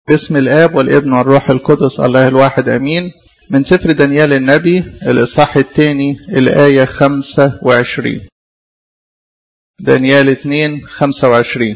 باسم الآب والابن والروح القدس الله الواحد أمين من سفر دانيال النبي الإصحاح الثاني الآية 25 دانيال 2 25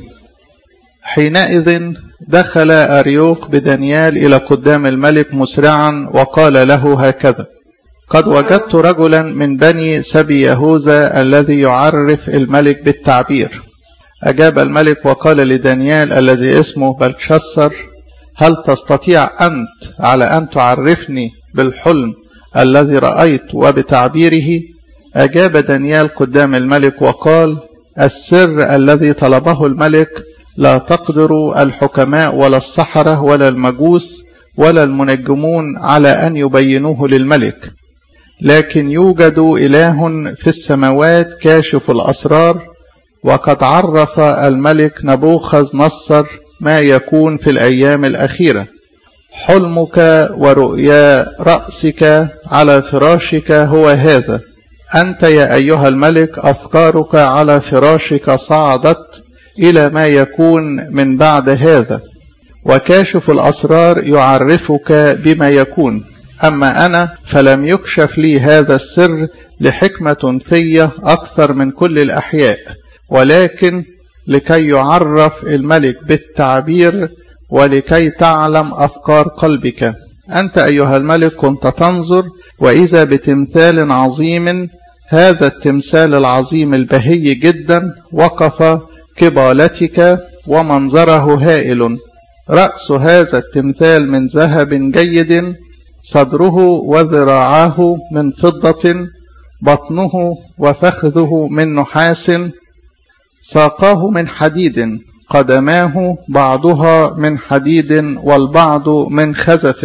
حينئذ دخل أريوق بدانيال إلى قدام الملك مسرعا وقال له هكذا قد وجدت رجلا من بني سبي يهوذا الذي يعرف الملك بالتعبير أجاب الملك وقال لدانيال الذي اسمه بلشسر هل تستطيع أنت على أن تعرفني بالحلم الذي رأيت وبتعبيره أجاب دانيال قدام الملك وقال السر الذي طلبه الملك لا تقدر الحكماء ولا السحرة ولا المجوس ولا المنجمون على أن يبينوه للملك لكن يوجد إله في السماوات كاشف الأسرار وقد عرف الملك نبوخذ نصر ما يكون في الأيام الأخيرة حلمك ورؤيا رأسك على فراشك هو هذا أنت يا أيها الملك أفكارك على فراشك صعدت إلى ما يكون من بعد هذا وكاشف الأسرار يعرفك بما يكون أما أنا فلم يكشف لي هذا السر لحكمة في أكثر من كل الأحياء ولكن لكي يعرف الملك بالتعبير ولكي تعلم أفكار قلبك أنت أيها الملك كنت تنظر وإذا بتمثال عظيم هذا التمثال العظيم البهي جدا وقف قبالتك ومنظره هائل رأس هذا التمثال من ذهب جيد صدره وذراعاه من فضة بطنه وفخذه من نحاس ساقاه من حديد قدماه بعضها من حديد والبعض من خزف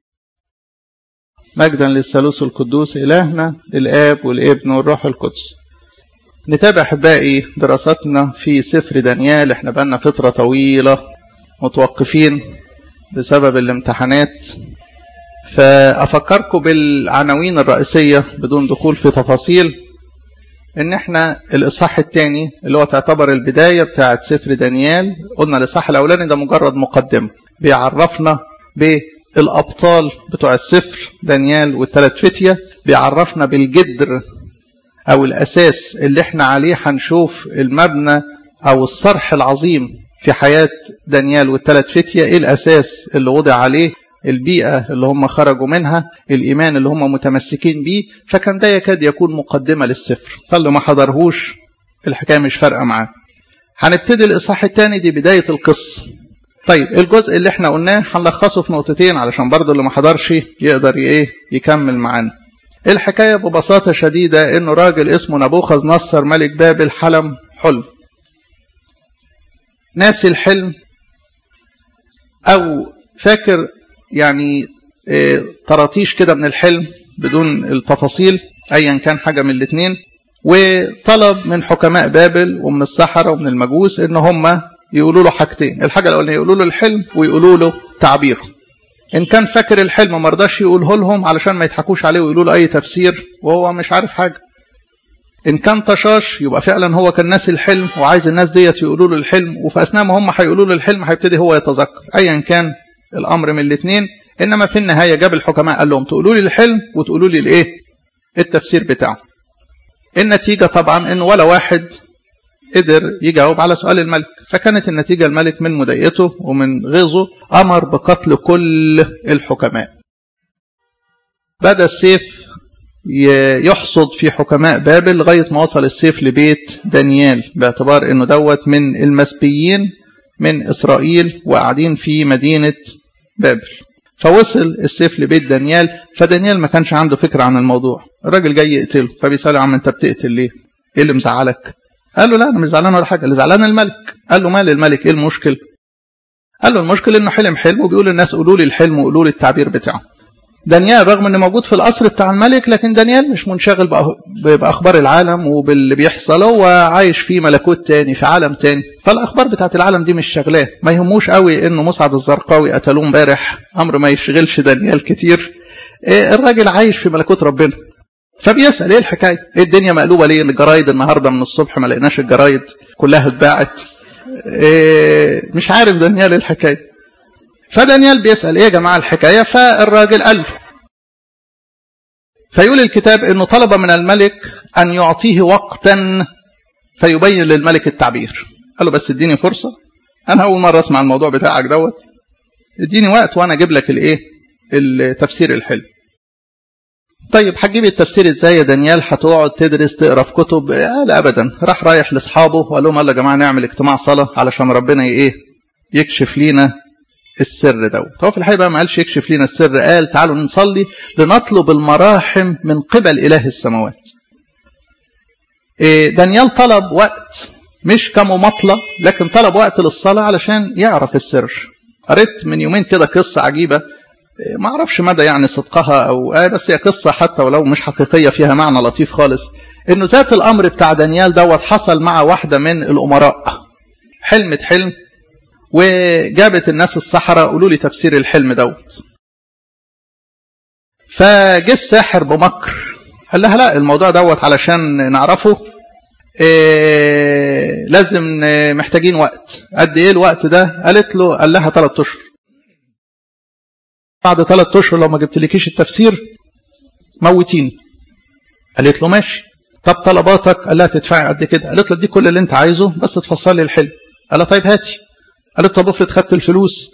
مجدا للثالوث القدوس إلهنا الآب والابن والروح القدس نتابع أحبائي دراستنا في سفر دانيال احنا بقالنا فترة طويلة متوقفين بسبب الامتحانات فأفكركم بالعناوين الرئيسية بدون دخول في تفاصيل ان احنا الاصحاح الثاني اللي هو تعتبر البدايه بتاعه سفر دانيال قلنا الاصحاح الاولاني ده مجرد مقدمه بيعرفنا بالابطال بتوع السفر دانيال والثلاث فتيه بيعرفنا بالجدر او الاساس اللي احنا عليه هنشوف المبنى او الصرح العظيم في حياه دانيال والثلاث فتيه ايه الاساس اللي وضع عليه البيئة اللي هم خرجوا منها الإيمان اللي هم متمسكين بيه فكان ده يكاد يكون مقدمة للسفر فاللي ما حضرهوش الحكاية مش فارقة معاه هنبتدي الإصحاح الثاني دي بداية القصة طيب الجزء اللي احنا قلناه هنلخصه في نقطتين علشان برضه اللي ما حضرش يقدر ايه يكمل معانا الحكاية ببساطة شديدة انه راجل اسمه نبوخذ نصر ملك بابل حلم حلم ناسي الحلم او فاكر يعني طراطيش كده من الحلم بدون التفاصيل ايا كان حاجه من الاثنين وطلب من حكماء بابل ومن السحره ومن المجوس ان هم يقولوا له حاجتين الحاجه الاولانيه يقولوا له الحلم ويقولوا له تعبيره ان كان فاكر الحلم ما رضاش يقوله لهم علشان ما يضحكوش عليه ويقولوا له اي تفسير وهو مش عارف حاجه ان كان طشاش يبقى فعلا هو كان ناسي الحلم وعايز الناس ديت يقولوا له الحلم وفي اثناء ما هم هيقولوا له الحلم هيبتدي هو يتذكر ايا كان الامر من الاثنين انما في النهايه جاب الحكماء قال لهم تقولوا لي الحلم وتقولوا لي الايه التفسير بتاعه النتيجه طبعا ان ولا واحد قدر يجاوب على سؤال الملك فكانت النتيجه الملك من مضايقته ومن غيظه امر بقتل كل الحكماء بدا السيف يحصد في حكماء بابل لغايه ما وصل السيف لبيت دانيال باعتبار انه دوت من المسبيين من إسرائيل وقاعدين في مدينة بابل فوصل السيف لبيت دانيال فدانيال ما كانش عنده فكرة عن الموضوع الراجل جاي يقتله فبيسأله يا عم انت بتقتل ليه ايه اللي مزعلك قال له لا انا مش زعلان ولا حاجه اللي زعلان الملك قال له مال الملك ايه المشكل قال له المشكل انه حلم حلم وبيقول للناس قولوا لي الحلم وقولوا لي التعبير بتاعه دانيال رغم انه موجود في القصر بتاع الملك لكن دانيال مش منشغل باخبار العالم وباللي بيحصل هو عايش في ملكوت تاني في عالم تاني فالاخبار بتاعت العالم دي مش شغلاه ما يهموش قوي انه مسعد الزرقاوي قتلوه امبارح امر ما يشغلش دانيال كتير الراجل عايش في ملكوت ربنا فبيسال ايه الحكايه ايه الدنيا مقلوبه ليه الجرايد النهارده من الصبح ما لقيناش الجرايد كلها اتباعت إيه مش عارف دانيال ايه الحكايه فدانيال بيسأل ايه يا جماعة الحكاية فالراجل قال له فيقول الكتاب انه طلب من الملك ان يعطيه وقتا فيبين للملك التعبير قال له بس اديني فرصة انا اول مرة اسمع الموضوع بتاعك دوت اديني وقت وانا اجيب لك الايه التفسير الحلو طيب هتجيب التفسير ازاي يا دانيال هتقعد تدرس تقرا في كتب لا ابدا راح رايح لاصحابه وقال لهم يلا يا جماعه نعمل اجتماع صلاه علشان ربنا ايه يكشف لينا السر دوت هو في الحقيقه بقى ما قالش يكشف لينا السر قال تعالوا نصلي لنطلب المراحم من قبل اله السماوات إيه دانيال طلب وقت مش كمماطله لكن طلب وقت للصلاه علشان يعرف السر قريت من يومين كده قصه عجيبه ما اعرفش مدى يعني صدقها او آه بس هي قصه حتى ولو مش حقيقيه فيها معنى لطيف خالص انه ذات الامر بتاع دانيال دوت حصل مع واحده من الامراء حلمت حلم وجابت الناس السحرة قولوا لي تفسير الحلم دوت فجه الساحر بمكر قال لها لا الموضوع دوت علشان نعرفه إيه لازم محتاجين وقت قد ايه الوقت ده قالت له قال لها ثلاث اشهر بعد ثلاث اشهر لو ما جبتلكيش التفسير موتيني قالت له ماشي طب طلباتك قال لها تدفعي قد كده قالت له دي كل اللي انت عايزه بس تفصل لي الحلم قال لها طيب هاتي قالت طب افرض خدت الفلوس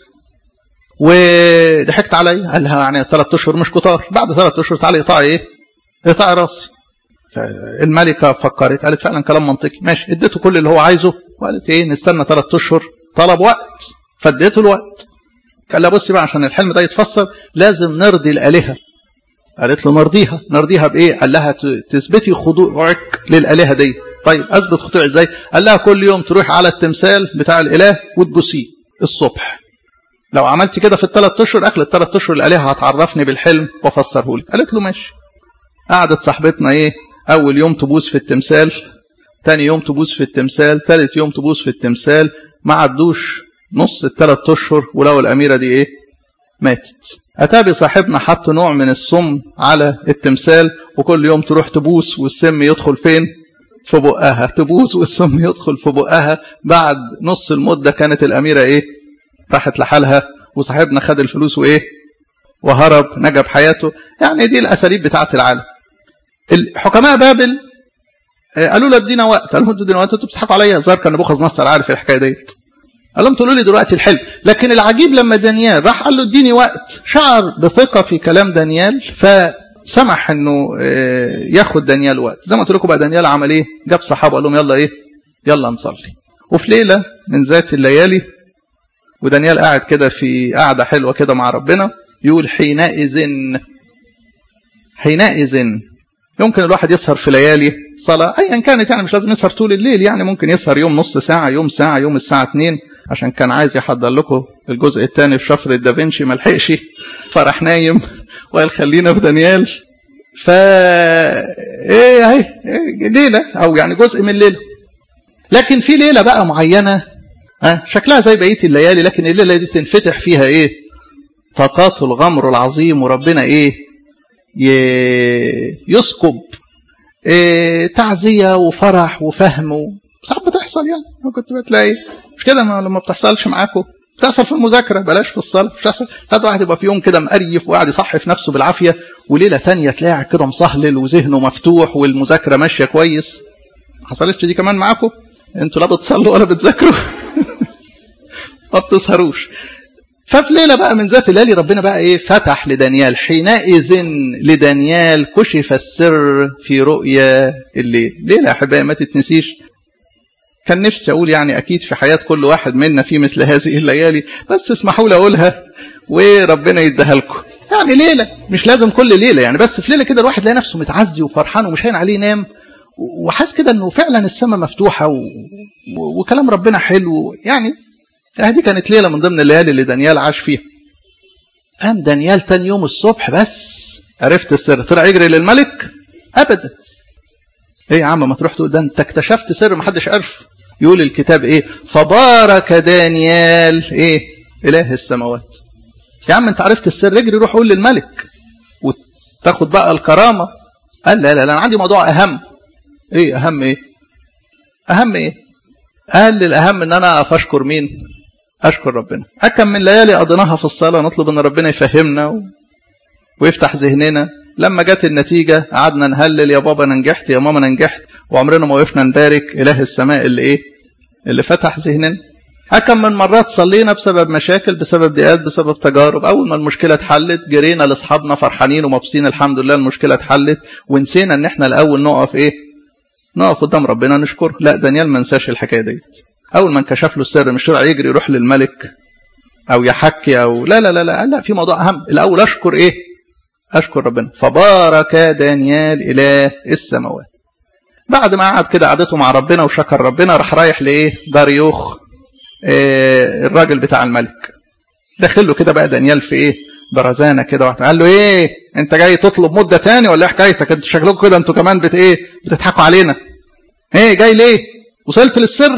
وضحكت عليا قال لها يعني ثلاث اشهر مش كتار بعد ثلاث اشهر تعالي اقطعي ايه اقطعي راسي فالملكه فكرت قالت فعلا كلام منطقي ماشي اديته كل اللي هو عايزه وقالت ايه نستنى ثلاث اشهر طلب وقت فاديته الوقت قال لها بصي بقى عشان الحلم ده يتفسر لازم نرضي الالهه قالت له نرضيها نرضيها بايه قال لها تثبتي خضوعك للالهه دي طيب اثبت خضوعي ازاي قال لها كل يوم تروح على التمثال بتاع الاله وتبوسيه الصبح لو عملت كده في الثلاث اشهر اخر الثلاث اشهر الالهه هتعرفني بالحلم وافسره لي قالت له ماشي قعدت صاحبتنا ايه اول يوم تبوس في التمثال تاني يوم تبوس في التمثال تالت يوم تبوس في التمثال ما عدوش نص الثلاث اشهر ولو الاميره دي ايه ماتت اتابي صاحبنا حط نوع من السم على التمثال وكل يوم تروح تبوس والسم يدخل فين في بقها تبوس والسم يدخل في بقها بعد نص المده كانت الاميره ايه راحت لحالها وصاحبنا خد الفلوس وايه وهرب نجا بحياته يعني دي الاساليب بتاعت العالم الحكماء بابل قالوا له ادينا وقت قالوا لهم ادينا وقت انتوا بتضحكوا عليا ظهر كان نبوخذ نصر عارف الحكايه ديت قال لهم تقولوا لي دلوقتي الحلم لكن العجيب لما دانيال راح قال له اديني وقت شعر بثقه في كلام دانيال فسمح انه ياخد دانيال وقت زي ما قلت لكم بقى دانيال عمل ايه جاب صحابه قال لهم يلا ايه يلا نصلي وفي ليله من ذات الليالي ودانيال قاعد كده في قعده حلوه كده مع ربنا يقول حينئذ حينئذ يمكن الواحد يسهر في ليالي صلاة أيا كانت يعني مش لازم يسهر طول الليل يعني ممكن يسهر يوم نص ساعة يوم ساعة يوم الساعة 2 عشان كان عايز يحضر لكم الجزء الثاني في شفرة دافنشي ما لحقش فراح نايم وقال خلينا في دانيال ف ايه اهي ليله او يعني جزء من الليله لكن في ليله بقى معينه ها شكلها زي بقيه الليالي لكن الليله دي تنفتح فيها ايه طاقات الغمر العظيم وربنا ايه يسكب إيه تعزية وفرح وفهم و... ساعات بتحصل يعني كنت بتلاقي مش كده ما لما بتحصلش معاكم بتحصل في المذاكرة بلاش في الصلاة مش بتحصل ساعات واحد يبقى في يوم كده مقريف وقاعد يصحف نفسه بالعافية وليلة تانية تلاقي كده مصهلل وذهنه مفتوح والمذاكرة ماشية كويس ما حصلتش دي كمان معاكم انتوا لا بتصلوا ولا بتذاكروا ما بتسهروش ففي ليلة بقى من ذات الليالي ربنا بقى ايه فتح لدانيال حينئذ لدانيال كشف السر في رؤيا الليل ليلة يا احبائي ما تتنسيش كان نفسي اقول يعني اكيد في حياة كل واحد منا في مثل هذه الليالي بس اسمحوا لي اقولها وربنا يديها لكم يعني ليلة مش لازم كل ليلة يعني بس في ليلة كده الواحد يلاقي نفسه متعزي وفرحان ومش هين عليه ينام وحاس كده انه فعلا السماء مفتوحة و... و... وكلام ربنا حلو يعني هذه كانت ليلة من ضمن الليالي اللي دانيال عاش فيها قام دانيال تاني يوم الصبح بس عرفت السر طلع يجري للملك ابدا ايه يا عم ما تروح تقول ده انت اكتشفت سر ما حدش عرف يقول الكتاب ايه فبارك دانيال ايه اله السماوات يا عم انت عرفت السر اجري روح قول للملك وتاخد بقى الكرامة قال لا لا لا انا عندي موضوع اهم ايه اهم ايه اهم ايه قال الاهم ان انا اشكر مين اشكر ربنا اكم من ليالي قضيناها في الصلاه نطلب ان ربنا يفهمنا و... ويفتح ذهننا لما جت النتيجه قعدنا نهلل يا بابا انا نجحت يا ماما انا نجحت وعمرنا ما وقفنا نبارك اله السماء اللي ايه اللي فتح ذهننا أكم من مرات صلينا بسبب مشاكل بسبب ضيقات بسبب تجارب أول ما المشكلة اتحلت جرينا لأصحابنا فرحانين ومبسوطين الحمد لله المشكلة اتحلت ونسينا إن إحنا الأول نقف إيه؟ نقف قدام ربنا نشكره لا دانيال ما نساش الحكاية ديت أول ما انكشف له السر مش طلع يجري يروح للملك أو يحكي أو لا لا لا لا لا في موضوع أهم الأول أشكر إيه؟ أشكر ربنا فبارك دانيال إله السماوات بعد ما قعد كده قعدته مع ربنا وشكر ربنا راح رايح لإيه؟ داريوخ الراجل بتاع الملك داخل له كده بقى دانيال في ايه برزانه كده قال له ايه انت جاي تطلب مده تاني ولا ايه حكايتك انتوا شكلكم كده انتوا كمان بت ايه بتضحكوا علينا ايه جاي ليه وصلت للسر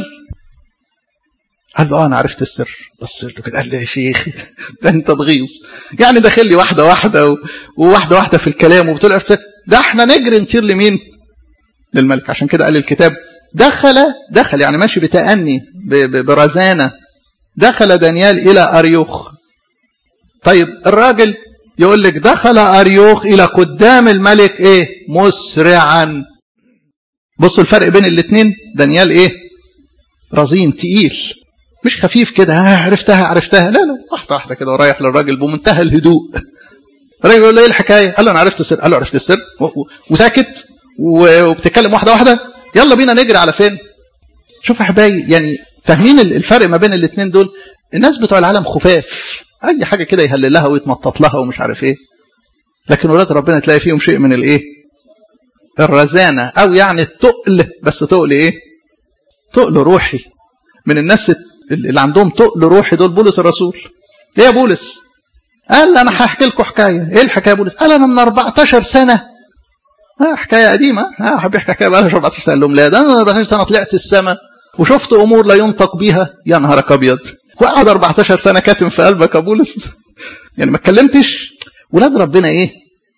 قال له اه انا عرفت السر بص له كده قال له يا شيخ ده انت تغيظ يعني داخل لي واحده واحده و... وواحده واحده في الكلام وبتقول ده احنا نجري نطير لمين للملك عشان كده قال الكتاب دخل دخل يعني ماشي بتأني برزانة دخل دانيال إلى أريوخ طيب الراجل يقول لك دخل أريوخ إلى قدام الملك إيه مسرعا بصوا الفرق بين الاثنين دانيال إيه رزين تقيل مش خفيف كده ها عرفتها عرفتها لا لا واحدة واحدة كده ورايح للراجل بمنتهى الهدوء الراجل يقول له ايه الحكايه؟ قال له انا عرفت السر، قال له عرفت السر وساكت وبتتكلم واحده واحده يلا بينا نجري على فين شوف يا حبايبي يعني فاهمين الفرق ما بين الاثنين دول الناس بتوع العالم خفاف اي حاجه كده يهلل لها ويتنطط لها ومش عارف ايه لكن ولاد ربنا تلاقي فيهم شيء من الايه الرزانه او يعني التقل بس تقل ايه تقل روحي من الناس اللي عندهم تقل روحي دول بولس الرسول ايه يا بولس قال انا هحكي لكم حكايه ايه الحكايه يا بولس قال انا من 14 سنه آه حكايه قديمه اه حب يحكي حكايه بقى 14 سنه لهم لا ده انا 14 سنه طلعت السماء وشفت امور لا ينطق بيها يا نهارك ابيض وقعد 14 سنه كاتم في قلبك يا بولس يعني ما اتكلمتش ولاد ربنا ايه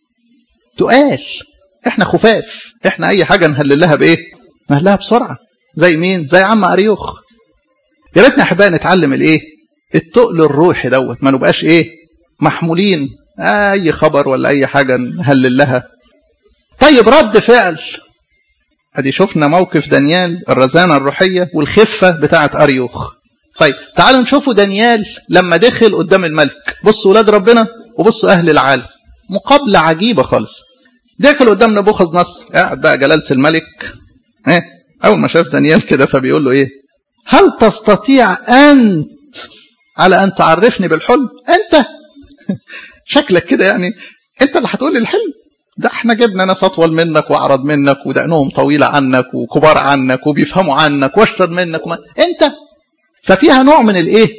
تقال احنا خفاف احنا اي حاجه نهلل لها بايه نهلها بسرعه زي مين زي عم اريوخ يا ريتنا احبائي نتعلم الايه التقل الروحي دوت ما نبقاش ايه محمولين اي خبر ولا اي حاجه نهلل لها طيب رد فعل ادي شفنا موقف دانيال الرزانه الروحيه والخفه بتاعه اريوخ طيب تعالوا نشوفوا دانيال لما دخل قدام الملك بصوا ولاد ربنا وبصوا اهل العالم مقابله عجيبه خالص دخل قدام نبوخذ نصر قاعد بقى جلاله الملك ايه اول ما شاف دانيال كده فبيقول له ايه هل تستطيع انت على ان تعرفني بالحلم انت شكلك كده يعني انت اللي هتقول لي الحلم ده احنا جبنا ناس اطول منك واعرض منك ودقنهم طويله عنك وكبار عنك وبيفهموا عنك واشطر منك وما... انت ففيها نوع من الايه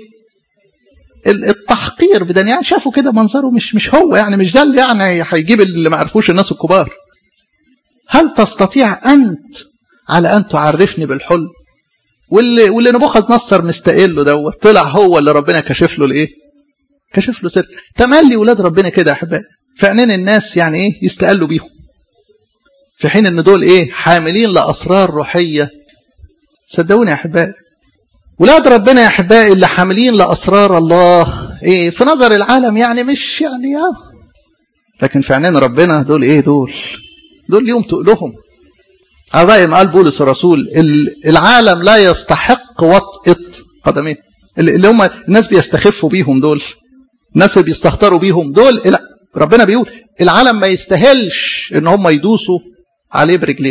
التحقير بدنيا يعني شافوا كده منظره مش مش هو يعني مش ده اللي يعني هيجيب اللي ما عرفوش الناس الكبار هل تستطيع انت على ان تعرفني بالحلم واللي واللي نبوخذ نصر مستقله دوت طلع هو اللي ربنا كشف له الايه كشف له سر تملي ولاد ربنا كده يا احبائي في عينين الناس يعني ايه يستقلوا بيهم في حين ان دول ايه حاملين لاسرار روحيه صدقوني يا احبائي ولاد ربنا يا احبائي اللي حاملين لاسرار الله ايه في نظر العالم يعني مش يعني اه لكن في عينين ربنا دول ايه دول دول ليهم تقلهم على رأي ما قال بولس الرسول العالم لا يستحق وطئة قدميه اللي هم الناس بيستخفوا بيهم دول الناس اللي بيستهتروا بيهم دول لا ربنا بيقول العالم ما يستاهلش ان هم يدوسوا عليه برجليهم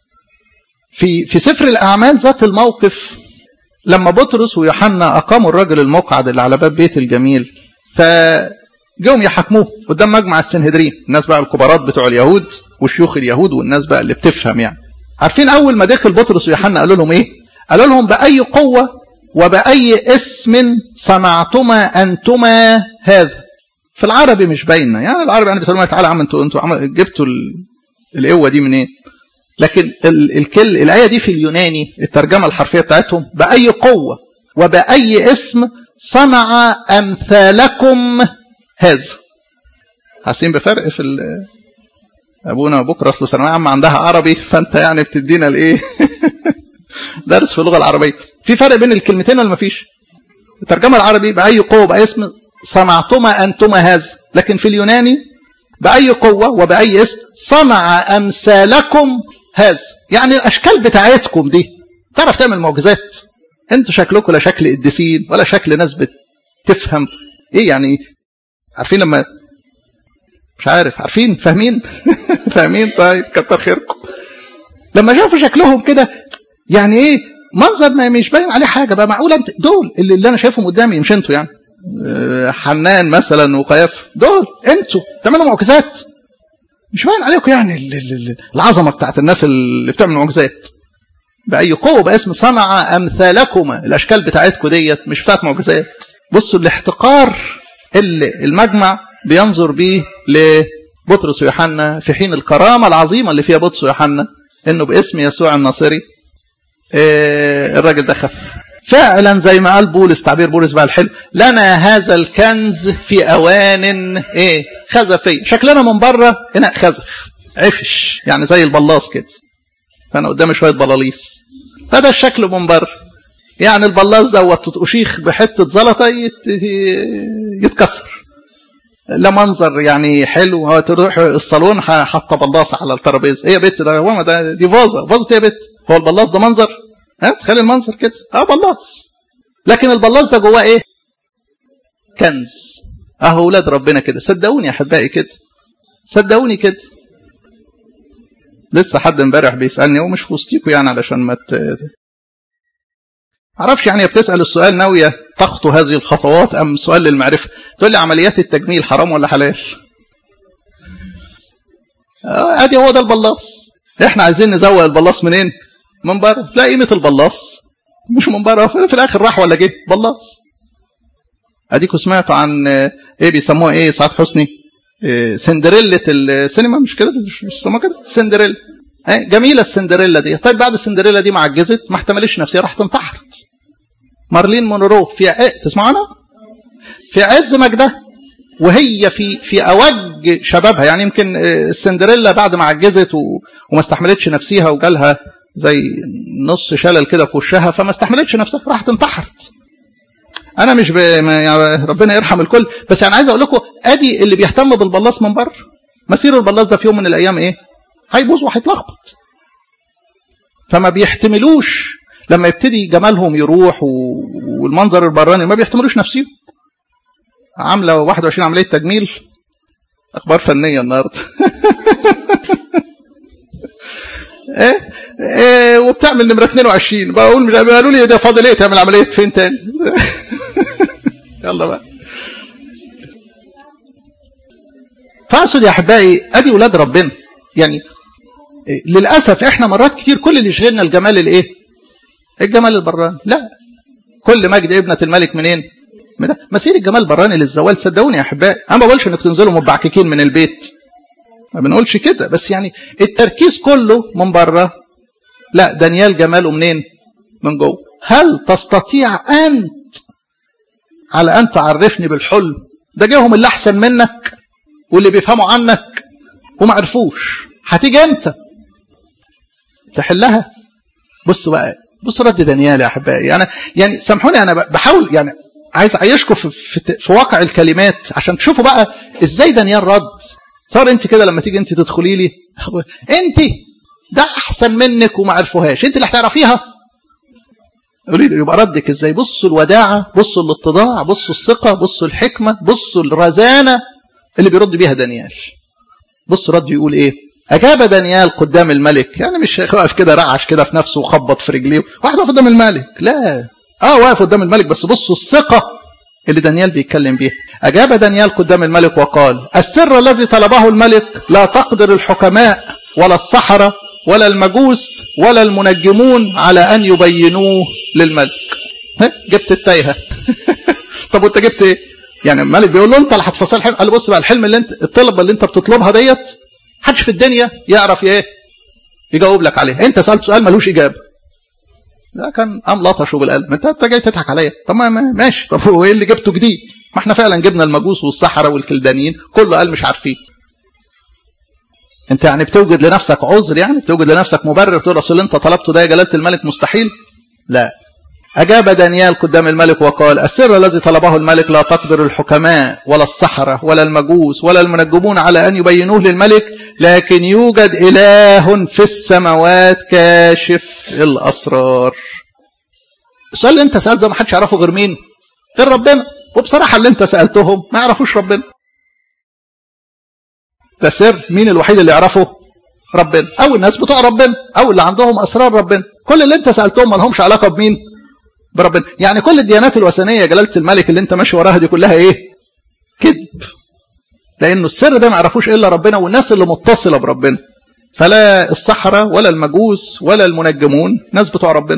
في في سفر الاعمال ذات الموقف لما بطرس ويوحنا اقاموا الرجل المقعد اللي على باب بيت الجميل فجاهم يحاكموه قدام مجمع السنهدرين الناس بقى الكبارات بتوع اليهود وشيوخ اليهود والناس بقى اللي بتفهم يعني عارفين اول ما دخل بطرس ويوحنا قالوا لهم ايه قالوا لهم باي قوه وباي اسم صنعتما انتما هذا في العربي مش باينه يعني العربي يعني بيسالوا تعالى عم انتوا انتوا جبتوا القوه دي منين إيه؟ لكن الكل الايه دي في اليوناني الترجمه الحرفيه بتاعتهم باي قوه وباي اسم صنع امثالكم هذا حاسين بفرق في ابونا بكره اصله ثانويه عامه عندها عربي فانت يعني بتدينا الايه درس في اللغه العربيه في فرق بين الكلمتين ولا مفيش الترجمة العربي بأي قوة بأي اسم صنعتما أنتما هذا لكن في اليوناني بأي قوة وبأي اسم صنع أمثالكم هذا يعني الأشكال بتاعتكم دي تعرف تعمل معجزات انتوا شكلكم لا شكل قديسين ولا شكل ناس بتفهم ايه يعني عارفين لما مش عارف عارفين فاهمين فاهمين طيب كتر خيركم لما شافوا شكلهم كده يعني ايه منظر ما مش باين عليه حاجه بقى معقوله انت دول اللي, اللي انا شايفهم قدامي مش انتوا يعني حنان مثلا وقياف دول انتوا تعملوا معجزات مش باين عليكم يعني العظمه بتاعت الناس اللي بتعمل معجزات باي قوه باسم صنع امثالكما الاشكال بتاعتكم ديت مش بتاعت معجزات بصوا الاحتقار اللي المجمع بينظر بيه لبطرس ويوحنا في حين الكرامه العظيمه اللي فيها بطرس ويوحنا انه باسم يسوع الناصري اه الراجل ده خف فعلا زي ما قال بولس تعبير بولس بقى الحلو لنا هذا الكنز في اوان ايه خزفيه شكلنا من بره اناء خزف عفش يعني زي البلاص كده فانا قدامي شويه بلاليص فده الشكل من بره يعني البلاص دوت تقشيخ بحته زلطه يتكسر لا منظر يعني حلو هو تروح الصالون حاطه بلاصه على الترابيزه ايه يا بت ده هو ده دي فازه فازه ايه يا بت هو البلاص ده منظر ها تخيل المنظر كده اه بلاص لكن البلاص ده جواه ايه كنز اهو اولاد ربنا كده صدقوني يا احبائي كده صدقوني كده لسه حد امبارح بيسالني هو مش في وسطيكوا يعني علشان ما ت... معرفش يعني بتسال السؤال ناويه تخطو هذه الخطوات ام سؤال للمعرفه تقول لي عمليات التجميل حرام ولا حلال ادي هو ده البلاص احنا عايزين نزوق البلاص منين من بره لا قيمه البلاص مش من بره في الاخر راح ولا جه بلاص اديكوا سمعتوا عن ايه بيسموها ايه سعاد حسني إيه سندريلا السينما مش كده مش بيسموها كده سندريلا جميله السندريلا دي طيب بعد السندريلا دي ما عجزت ما احتملتش نفسها راحت انتحرت مارلين مونرو في ع... تسمعنا في عز مجدها وهي في في اوج شبابها يعني يمكن السندريلا بعد ما عجزت و... وما استحملتش نفسها وجالها زي نص شلل كده في وشها فما استحملتش نفسها راحت انتحرت انا مش ب... يعني ربنا يرحم الكل بس يعني عايز اقول لكم ادي اللي بيهتم بالبلاص من بره مسير البلاص ده في يوم من الايام ايه هيبوظ وهيتلخبط فما بيحتملوش لما يبتدي جمالهم يروح والمنظر البراني ما بيحتملوش نفسيهم عامله 21 عمليه تجميل اخبار فنيه النهارده ايه ايه وبتعمل نمره 22 بقول مش قالوا لي ده فاضل ايه تعمل عمليه فين تاني يلا بقى فاقصد يا احبائي ادي ولاد ربنا يعني للاسف احنا مرات كتير كل اللي يشغلنا الجمال الايه الجمال البراني لا كل مجد ابنه الملك منين من مسير الجمال البراني للزوال صدقوني يا احبائي انا ما بقولش انك تنزلوا مبعككين من البيت ما بنقولش كده بس يعني التركيز كله من بره لا دانيال جماله منين من جوه هل تستطيع انت على ان تعرفني بالحلم ده جاهم اللي احسن منك واللي بيفهموا عنك وما عرفوش هتيجي انت تحلها بصوا بقى بصوا رد دانيال يا احبائي انا يعني سامحوني انا بحاول يعني عايز اعيشكم في, في, في واقع الكلمات عشان تشوفوا بقى ازاي دانيال رد صار انت كده لما تيجي انت تدخلي لي انت ده احسن منك وما عرفوهاش انت اللي هتعرفيها قولي لي يبقى ردك ازاي بصوا الوداعه بصوا الاتضاع بصوا الثقه بصوا الحكمه بصوا الرزانه اللي بيرد بيها دانيال بص رد يقول ايه اجاب دانيال قدام الملك يعني مش واقف كده رعش كده في نفسه وخبط في رجليه واحد واقف قدام الملك لا اه واقف قدام الملك بس بصوا الثقه اللي دانيال بيتكلم بيها اجاب دانيال قدام الملك وقال السر الذي طلبه الملك لا تقدر الحكماء ولا السحره ولا المجوس ولا المنجمون على ان يبينوه للملك جبت التايهه طب وانت جبت ايه يعني الملك بيقول له انت اللي هتفصل الحلم قال له بص بقى الحلم اللي انت الطلبه اللي انت بتطلبها ديت محدش في الدنيا يعرف ايه يجاوب لك عليها انت سالت سؤال ملوش اجابه ده كان قام لطشه بالقلب انت انت جاي تضحك عليا طب ما ماشي طب هو ايه اللي جبته جديد ما احنا فعلا جبنا المجوس والسحره والكلدانيين كله قال مش عارفين انت يعني بتوجد لنفسك عذر يعني بتوجد لنفسك مبرر تقول اصل انت طلبته ده يا جلاله الملك مستحيل لا أجاب دانيال قدام الملك وقال السر الذي طلبه الملك لا تقدر الحكماء ولا السحرة ولا المجوس ولا المنجمون على أن يبينوه للملك لكن يوجد إله في السماوات كاشف الأسرار السؤال اللي انت سألته ما حدش يعرفه غير مين غير ربنا وبصراحة اللي انت سألتهم ما يعرفوش ربنا ده سر مين الوحيد اللي يعرفه ربنا او الناس بتوع ربنا او اللي عندهم اسرار ربنا كل اللي انت سالتهم ما لهمش علاقه بمين بربنا يعني كل الديانات الوثنيه جلاله الملك اللي انت ماشي وراها دي كلها ايه كذب لانه السر ده ما يعرفوش الا ربنا والناس اللي متصله بربنا فلا السحره ولا المجوس ولا المنجمون ناس بتوع ربنا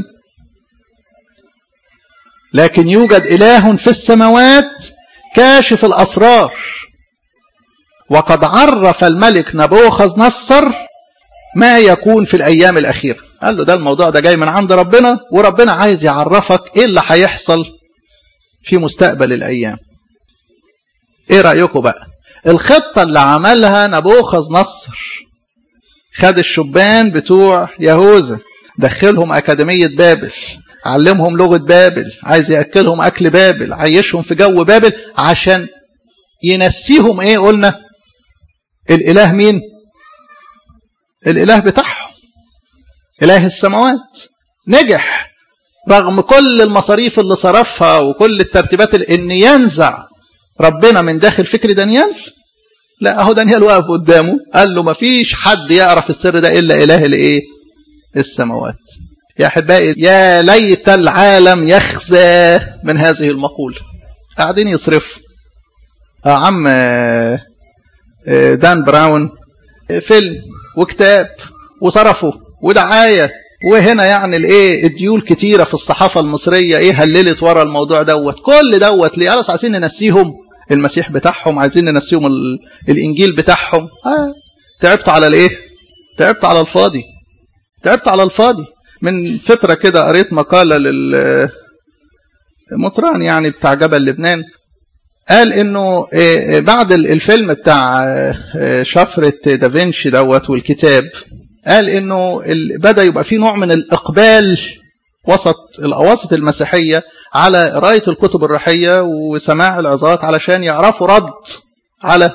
لكن يوجد اله في السماوات كاشف الاسرار وقد عرف الملك نبوخذ نصر ما يكون في الأيام الأخيرة قال له ده الموضوع ده جاي من عند ربنا وربنا عايز يعرفك إيه اللي هيحصل في مستقبل الأيام إيه رأيكم بقى الخطة اللي عملها نبوخذ نصر خد الشبان بتوع يهوذا دخلهم أكاديمية بابل علمهم لغة بابل عايز يأكلهم أكل بابل عيشهم في جو بابل عشان ينسيهم إيه قلنا الإله مين الإله بتاعهم إله السماوات نجح رغم كل المصاريف اللي صرفها وكل الترتيبات ان ينزع ربنا من داخل فكر دانيال لا اهو دانيال واقف قدامه قال له ما فيش حد يعرف السر ده الا اله الايه السماوات يا احبائي يا ليت العالم يخزى من هذه المقوله قاعدين يصرفوا يا عم دان براون فيلم وكتاب وصرفوا ودعايه وهنا يعني الايه الديول كتيره في الصحافه المصريه ايه هللت ورا الموضوع دوت كل دوت ليه قالوا عايزين ننسيهم المسيح بتاعهم عايزين ننسيهم الانجيل بتاعهم آه. تعبتوا على الايه تعبتوا على الفاضي تعبتوا على الفاضي من فتره كده قريت مقاله لل مطران يعني بتاع جبل لبنان قال انه بعد الفيلم بتاع شفرة دافنشي دوت والكتاب قال انه بدا يبقى في نوع من الاقبال وسط الاواسط المسيحيه على قرايه الكتب الروحيه وسماع العظات علشان يعرفوا رد على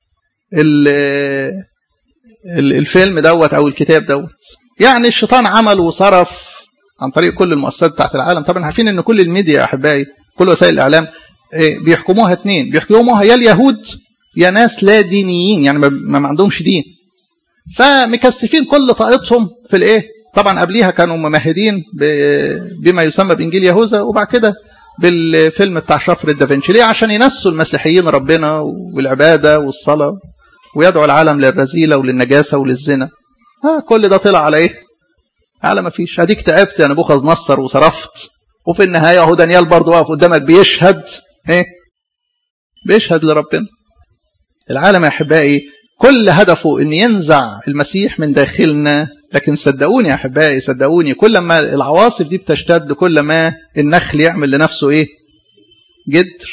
الفيلم دوت او الكتاب دوت يعني الشيطان عمل وصرف عن طريق كل المؤسسات بتاعت العالم طبعا عارفين ان كل الميديا يا احبائي كل وسائل الاعلام بيحكموها اثنين بيحكموها يا اليهود يا ناس لا دينيين يعني ما عندهمش دين فمكثفين كل طاقتهم في الايه طبعا قبليها كانوا ممهدين بما يسمى بانجيل يهوذا وبعد كده بالفيلم بتاع شفرة دافنشي ليه عشان ينسوا المسيحيين ربنا والعبادة والصلاة ويدعوا العالم للرذيلة وللنجاسة وللزنا ها كل ده طلع على ايه على ما فيش اديك تعبت يا نبوخذ نصر وصرفت وفي النهاية اهو دانيال برضه واقف قدامك بيشهد ايه بيشهد لربنا العالم يا احبائي كل هدفه ان ينزع المسيح من داخلنا لكن صدقوني يا احبائي صدقوني كل ما العواصف دي بتشتد كل ما النخل يعمل لنفسه ايه جدر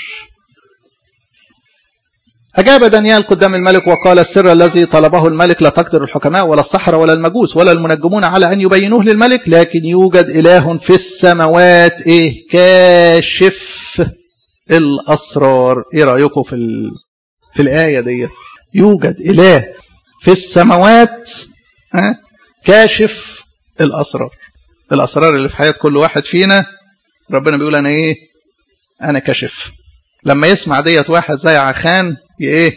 أجاب دانيال قدام الملك وقال السر الذي طلبه الملك لا تقدر الحكماء ولا السحرة ولا المجوس ولا المنجمون على أن يبينوه للملك لكن يوجد إله في السماوات إيه كاشف الأسرار إيه رأيكم في ال... في الآية ديت يوجد إله في السماوات ها كاشف الأسرار الأسرار اللي في حياة كل واحد فينا ربنا بيقول أنا إيه أنا كاشف لما يسمع ديت واحد زي عخان ايه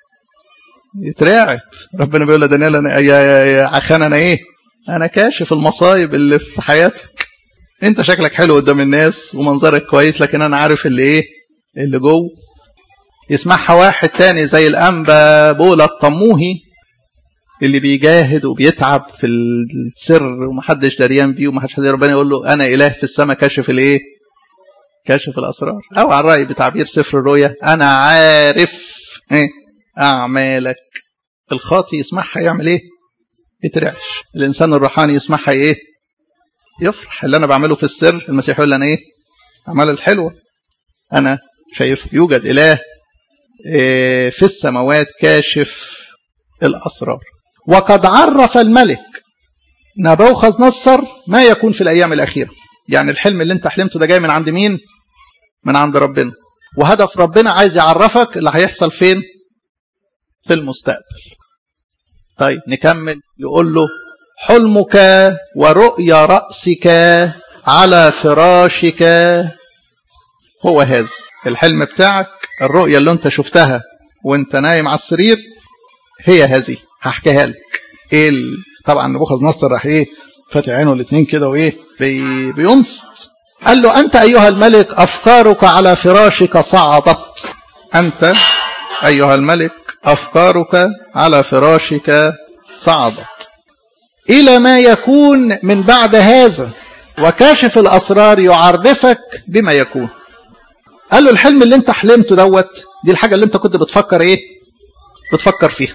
يترعب ربنا بيقول لدانيال انا يا, يا, يا عخان انا ايه انا كاشف المصايب اللي في حياتك انت شكلك حلو قدام الناس ومنظرك كويس لكن انا عارف اللي ايه اللي جوه يسمعها واحد تاني زي الانبا بولا الطموهي اللي بيجاهد وبيتعب في السر ومحدش دريان بيه ومحدش حد ربنا يقول له انا اله في السماء كاشف الايه كاشف الاسرار او على الراي بتعبير سفر الرؤيا انا عارف ايه اعمالك الخاطي يسمعها يعمل ايه يترعش الانسان الروحاني يسمعها ايه يفرح اللي انا بعمله في السر المسيح يقول لي انا ايه اعمال الحلوه انا شايف يوجد اله إيه في السماوات كاشف الاسرار وقد عرف الملك نبوخذ نصر ما يكون في الايام الاخيره يعني الحلم اللي انت حلمته ده جاي من عند مين من عند ربنا وهدف ربنا عايز يعرفك اللي هيحصل فين في المستقبل طيب نكمل يقول له حلمك ورؤيا رأسك على فراشك هو هذا الحلم بتاعك الرؤية اللي انت شفتها وانت نايم على السرير هي هذه هحكيها لك ايه ال... طبعا نبوخذ نصر راح ايه فاتح عينه الاثنين كده وايه بي... بينصت قال له انت ايها الملك افكارك على فراشك صعدت انت ايها الملك افكارك على فراشك صعدت الى ما يكون من بعد هذا وكاشف الاسرار يعرفك بما يكون قال له الحلم اللي انت حلمته دوت دي الحاجه اللي انت كنت بتفكر ايه بتفكر فيها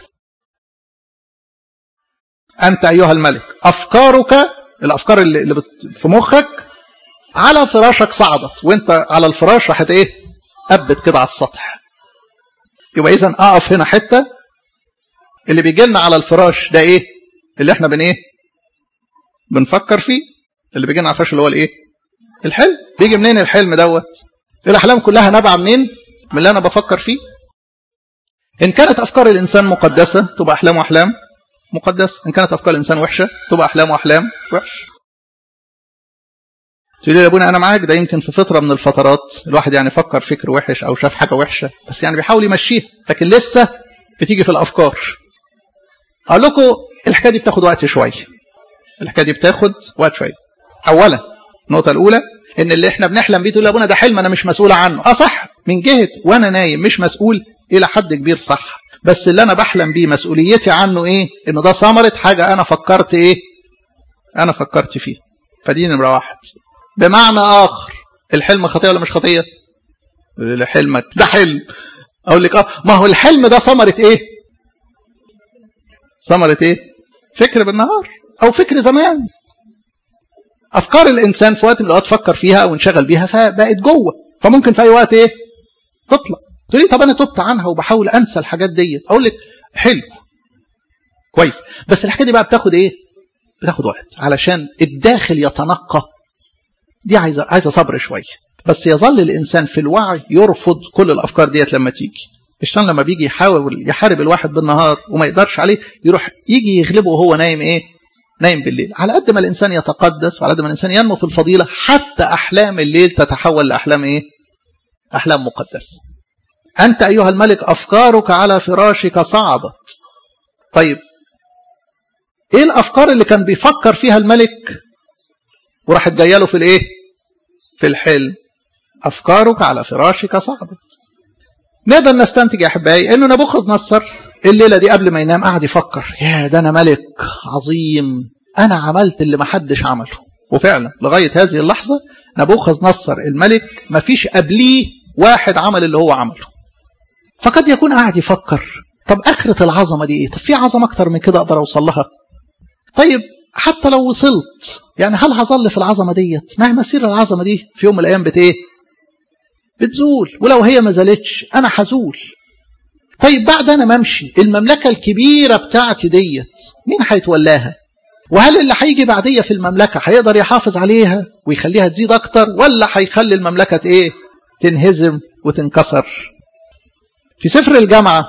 انت ايها الملك افكارك الافكار اللي, اللي بت في مخك على فراشك صعدت وانت على الفراش راحت ايه قبت كده على السطح يبقى اذا اقف هنا حته اللي بيجي لنا على الفراش ده ايه اللي احنا بن ايه بنفكر فيه اللي بيجي لنا على الفراش اللي هو الايه الحلم بيجي منين الحلم دوت الاحلام كلها نابعه منين من اللي انا بفكر فيه ان كانت افكار الانسان مقدسه تبقى احلامه احلام مقدسه ان كانت افكار الانسان وحشه تبقى احلامه احلام وحش تقول لي يا ابونا انا معاك ده يمكن في فتره من الفترات الواحد يعني فكر فكر وحش او شاف حاجه وحشه بس يعني بيحاول يمشيها لكن لسه بتيجي في الافكار اقول لكم الحكايه دي بتاخد وقت شويه الحكايه دي بتاخد وقت شويه اولا النقطه الاولى ان اللي احنا بنحلم بيه تقول يا ابونا ده حلم انا مش مسؤول عنه اه صح من جهه وانا نايم مش مسؤول الى حد كبير صح بس اللي انا بحلم بيه مسؤوليتي عنه ايه انه ده ثمره حاجه انا فكرت ايه انا فكرت فيه فدي نمره واحد بمعنى اخر الحلم خطيه ولا مش خطيه حلمك ده حلم اقول لك اه ما هو الحلم ده ثمره ايه ثمره ايه فكر بالنهار او فكر زمان افكار الانسان في وقت من الاوقات فكر فيها او انشغل بيها فبقت جوه فممكن في اي وقت ايه تطلع تقول لي طب انا تبت عنها وبحاول انسى الحاجات ديت اقول لك حلو كويس بس الحكايه دي بقى بتاخد ايه بتاخد وقت علشان الداخل يتنقى دي عايزه عايزه صبر شويه بس يظل الانسان في الوعي يرفض كل الافكار ديت لما تيجي الشيطان لما بيجي يحاول يحارب الواحد بالنهار وما يقدرش عليه يروح يجي يغلبه وهو نايم ايه نايم بالليل على قد ما الانسان يتقدس وعلى قد ما الانسان ينمو في الفضيله حتى احلام الليل تتحول لاحلام ايه احلام مقدسه انت ايها الملك افكارك على فراشك صعدت طيب ايه الافكار اللي كان بيفكر فيها الملك وراحت جايه له في الايه في الحلم افكارك على فراشك صعدت نقدر نستنتج يا احبائي انه نبوخذ نصر الليله دي قبل ما ينام قعد يفكر يا ده انا ملك عظيم انا عملت اللي ما حدش عمله وفعلا لغايه هذه اللحظه نبوخذ نصر الملك ما فيش قبليه واحد عمل اللي هو عمله فقد يكون قاعد يفكر طب اخره العظمه دي ايه طب في عظمه اكتر من كده اقدر اوصل لها طيب حتى لو وصلت يعني هل هظل في العظمه ديت ما هي مسير العظمه دي في يوم من الايام بت ايه بتزول ولو هي ما زالتش انا هزول طيب بعد انا ما امشي المملكه الكبيره بتاعتي ديت مين هيتولاها وهل اللي هيجي بعديه في المملكه هيقدر يحافظ عليها ويخليها تزيد اكتر ولا هيخلي المملكه ايه تنهزم وتنكسر في سفر الجامعه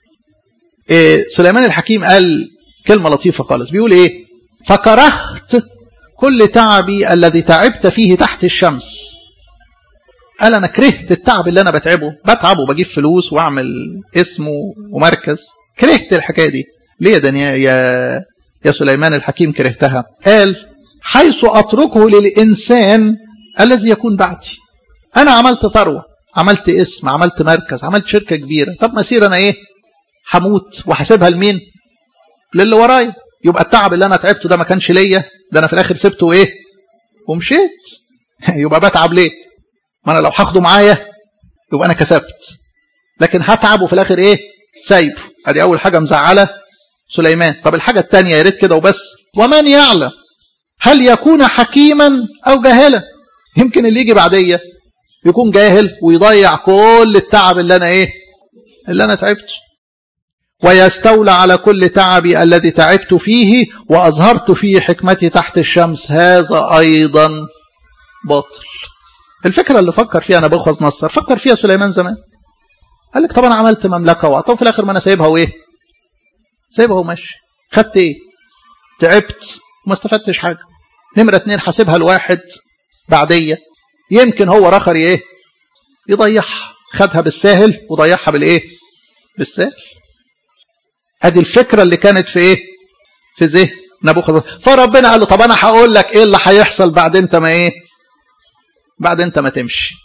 إيه سليمان الحكيم قال كلمه لطيفه خالص بيقول ايه فكرهت كل تعبي الذي تعبت فيه تحت الشمس قال انا كرهت التعب اللي انا بتعبه بتعب وبجيب فلوس واعمل اسم ومركز كرهت الحكايه دي ليه يا دنيا يا يا سليمان الحكيم كرهتها قال حيث اتركه للانسان الذي يكون بعدي انا عملت ثروه عملت اسم عملت مركز عملت شركه كبيره طب مسير انا ايه هموت وهسيبها لمين للي ورايا يبقى التعب اللي انا تعبته ده ما كانش ليا ده انا في الاخر سبته ايه ومشيت يبقى بتعب ليه ما انا لو هاخده معايا يبقى انا كسبت لكن هتعب وفي الاخر ايه سايبه ادي اول حاجه مزعله سليمان طب الحاجه الثانيه يا ريت كده وبس ومن يعلم هل يكون حكيما او جاهلا يمكن اللي يجي بعديه يكون جاهل ويضيع كل التعب اللي انا ايه اللي انا تعبته ويستولى على كل تعبي الذي تعبت فيه واظهرت فيه حكمتي تحت الشمس هذا ايضا باطل الفكره اللي فكر فيها نبوخذ نصر فكر فيها سليمان زمان قال لك طب انا عملت مملكه وطب في الاخر ما انا سايبها وايه سايبها وماشي خدت ايه تعبت وما استفدتش حاجه نمره اتنين حاسبها لواحد بعديه يمكن هو رخر ايه يضيعها خدها بالساهل وضيعها بالايه بالساهل ادي الفكره اللي كانت في ايه في ذهن نبوخذ فربنا قال له طب انا هقول لك ايه اللي هيحصل بعد انت ما ايه بعد انت ما تمشي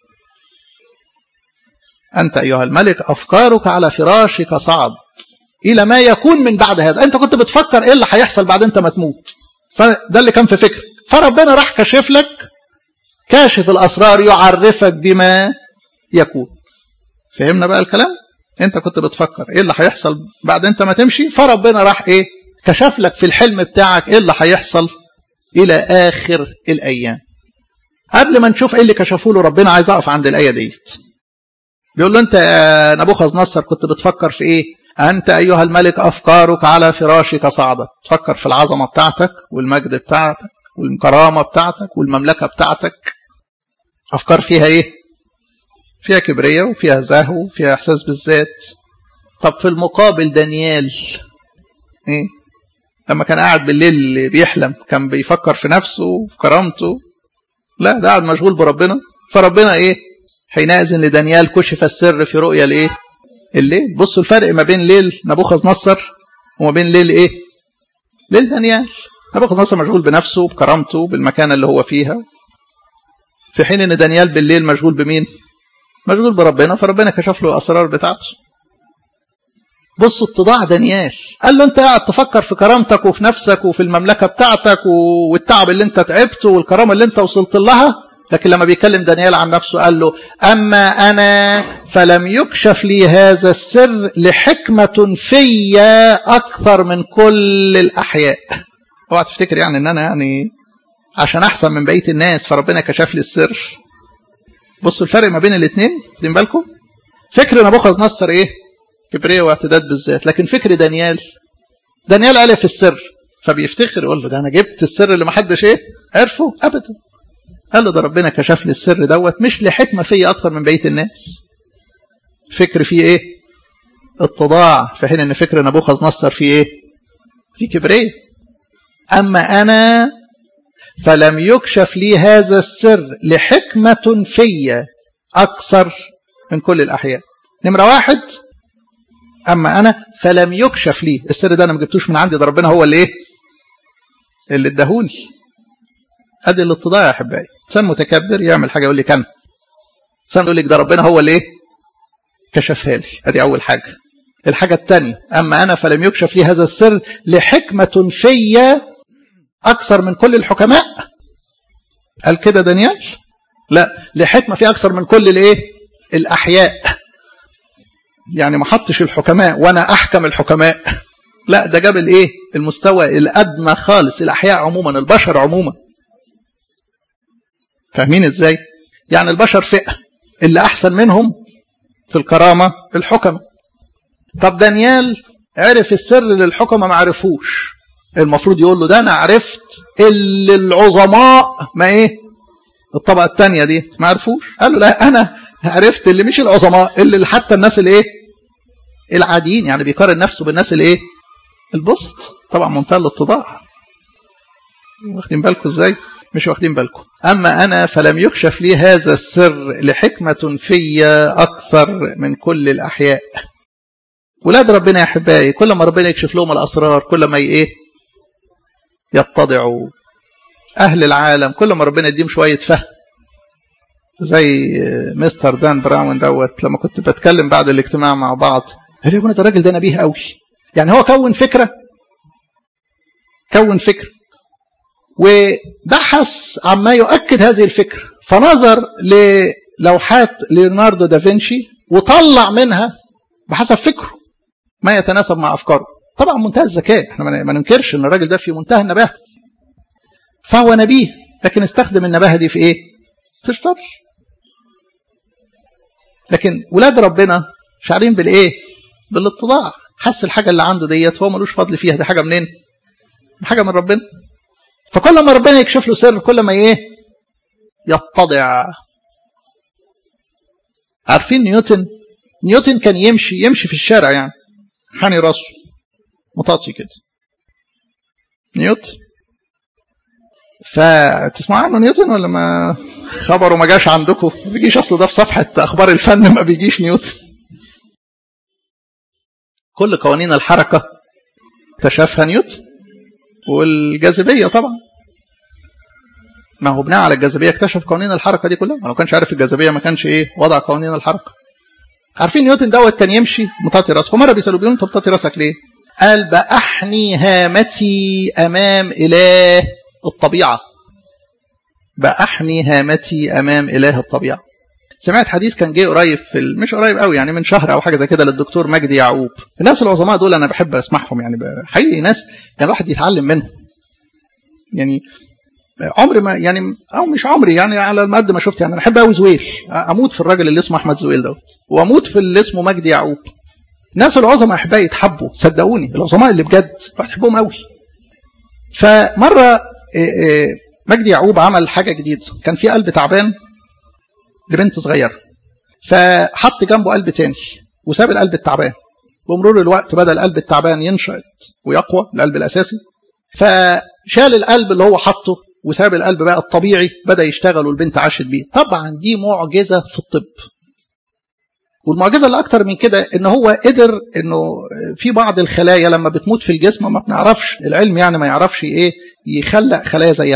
انت ايها الملك افكارك على فراشك صعد الى ما يكون من بعد هذا انت كنت بتفكر ايه اللي هيحصل بعد انت ما تموت فده اللي كان في فكرك فربنا راح كشف لك كاشف الاسرار يعرفك بما يكون فهمنا بقى الكلام انت كنت بتفكر ايه اللي هيحصل بعد انت ما تمشي فربنا راح ايه كشف لك في الحلم بتاعك ايه اللي هيحصل الى اخر الايام قبل ما نشوف ايه اللي كشفوا له ربنا عايز اقف عند الايه ديت بيقول له انت يا نبوخذ نصر كنت بتفكر في ايه انت ايها الملك افكارك على فراشك صعدت تفكر في العظمه بتاعتك والمجد بتاعتك والكرامه بتاعتك والمملكه بتاعتك افكار فيها ايه فيها كبرياء وفيها زهو وفيها احساس بالذات طب في المقابل دانيال ايه لما كان قاعد بالليل بيحلم كان بيفكر في نفسه وفي كرامته لا ده قاعد مشغول بربنا فربنا ايه حينئذ لدانيال كشف السر في رؤيا الايه الليل بصوا الفرق ما بين ليل نبوخذ نصر وما بين ليل ايه ليل دانيال نبوخذ نصر مشغول بنفسه بكرامته بالمكان اللي هو فيها في حين ان دانيال بالليل مشغول بمين مشغول بربنا فربنا كشف له الاسرار بتاعته بصوا اتضاع دانيال قال له انت قاعد تفكر في كرامتك وفي نفسك وفي المملكه بتاعتك والتعب اللي انت تعبته والكرامه اللي انت وصلت لها لكن لما بيكلم دانيال عن نفسه قال له اما انا فلم يكشف لي هذا السر لحكمه في اكثر من كل الاحياء اوعى تفتكر يعني ان انا يعني عشان احسن من بقيه الناس فربنا كشف لي السر بصوا الفرق ما بين الاثنين واخدين بالكم فكر نبوخذ نصر ايه كبرياء واعتداد بالذات لكن فكر دانيال دانيال عرف السر فبيفتخر يقول له ده انا جبت السر اللي ما حدش ايه عرفه ابدا قال له ده ربنا كشف لي السر دوت مش لحكمه فيا اكتر من بقيه الناس فكر فيه ايه اتضاع في حين ان فكر نبوخذ نصر فيه ايه في كبرياء اما انا فلم يكشف لي هذا السر لحكمه فيا اكثر من كل الاحياء نمره واحد اما انا فلم يكشف لي السر ده انا ما جبتوش من عندي ده ربنا هو اللي ايه اللي اداهوني ادي الاتضاع يا احبائي انسان متكبر يعمل حاجه يقول لك انا انسان يقول لك ده ربنا هو اللي ايه كشفها لي ادي اول حاجه الحاجه الثانيه اما انا فلم يكشف لي هذا السر لحكمه فيا اكثر من كل الحكماء قال كده دانيال لا لحكمه في اكثر من كل الايه الاحياء يعني ما حطش الحكماء وانا احكم الحكماء لا ده جاب الايه المستوى الادنى خالص الاحياء عموما البشر عموما فاهمين ازاي يعني البشر فئه اللي احسن منهم في الكرامه الحكماء طب دانيال عرف السر اللي الحكماء ما عرفوش المفروض يقول له ده انا عرفت اللي العظماء ما ايه الطبقه الثانيه دي ما عرفوش قال له لا انا عرفت اللي مش العظماء اللي حتى الناس الايه العاديين يعني بيقارن نفسه بالناس الايه البسط طبعا منتهى الاتضاع واخدين بالكم ازاي مش واخدين بالكم اما انا فلم يكشف لي هذا السر لحكمه في اكثر من كل الاحياء ولاد ربنا يا احبائي كل ما ربنا يكشف لهم الاسرار كل ما ايه يتضعوا اهل العالم كل ما ربنا يديهم شويه فهم زي مستر دان براون دوت لما كنت بتكلم بعد الاجتماع مع بعض قال لي يا ده الراجل ده نبيه قوي يعني هو كون فكره كون فكره وبحث عما يؤكد هذه الفكره فنظر للوحات ليوناردو دافنشي وطلع منها بحسب فكره ما يتناسب مع افكاره طبعا منتهى الذكاء احنا ما ننكرش ان الراجل ده في منتهى النباهه فهو نبيه لكن استخدم النباهه دي في ايه في الشر لكن ولاد ربنا شعرين بالايه بالاتضاع حس الحاجه اللي عنده ديت هو ملوش فضل فيها دي حاجه منين حاجه من ربنا فكل ما ربنا يكشف له سر كل ما ايه يتضع عارفين نيوتن نيوتن كان يمشي يمشي في الشارع يعني حاني راسه مطاطي كده نيوتن فتسمع عنه نيوتن ولا ما خبره ما جاش عندكم ما بيجيش اصل ده في صفحه اخبار الفن ما بيجيش نيوتن كل قوانين الحركه اكتشفها نيوتن والجاذبيه طبعا ما هو بناء على الجاذبيه اكتشف قوانين الحركه دي كلها ما لو كانش عارف الجاذبيه ما كانش ايه وضع قوانين الحركه عارفين نيوتن دوت كان يمشي مطاطي راسه فمره بيسالوه بيقولوا انت مطاطي راسك ليه؟ قال بأحني هامتي أمام إله الطبيعة بأحني هامتي أمام إله الطبيعة سمعت حديث كان جه قريب في ال... مش قريب قوي يعني من شهر او حاجه زي كده للدكتور مجدي يعقوب الناس العظماء دول انا بحب اسمعهم يعني حقيقي ناس يعني الواحد يتعلم منهم يعني عمري ما يعني او مش عمري يعني على قد ما شفت يعني انا بحب قوي زويل اموت في الراجل اللي اسمه احمد زويل دوت واموت في اللي اسمه مجدي يعقوب الناس العظماء احبائي يتحبوا صدقوني العظماء اللي بجد بحبهم قوي فمره مجدي يعقوب عمل حاجه جديده كان في قلب تعبان لبنت صغيره فحط جنبه قلب تاني وساب القلب التعبان بمرور الوقت بدا القلب التعبان ينشط ويقوى القلب الاساسي فشال القلب اللي هو حطه وساب القلب بقى الطبيعي بدا يشتغل والبنت عاشت بيه طبعا دي معجزه في الطب والمعجزه اللي اكتر من كده ان هو قدر انه في بعض الخلايا لما بتموت في الجسم ما بنعرفش العلم يعني ما يعرفش ايه يخلق خلايا زيها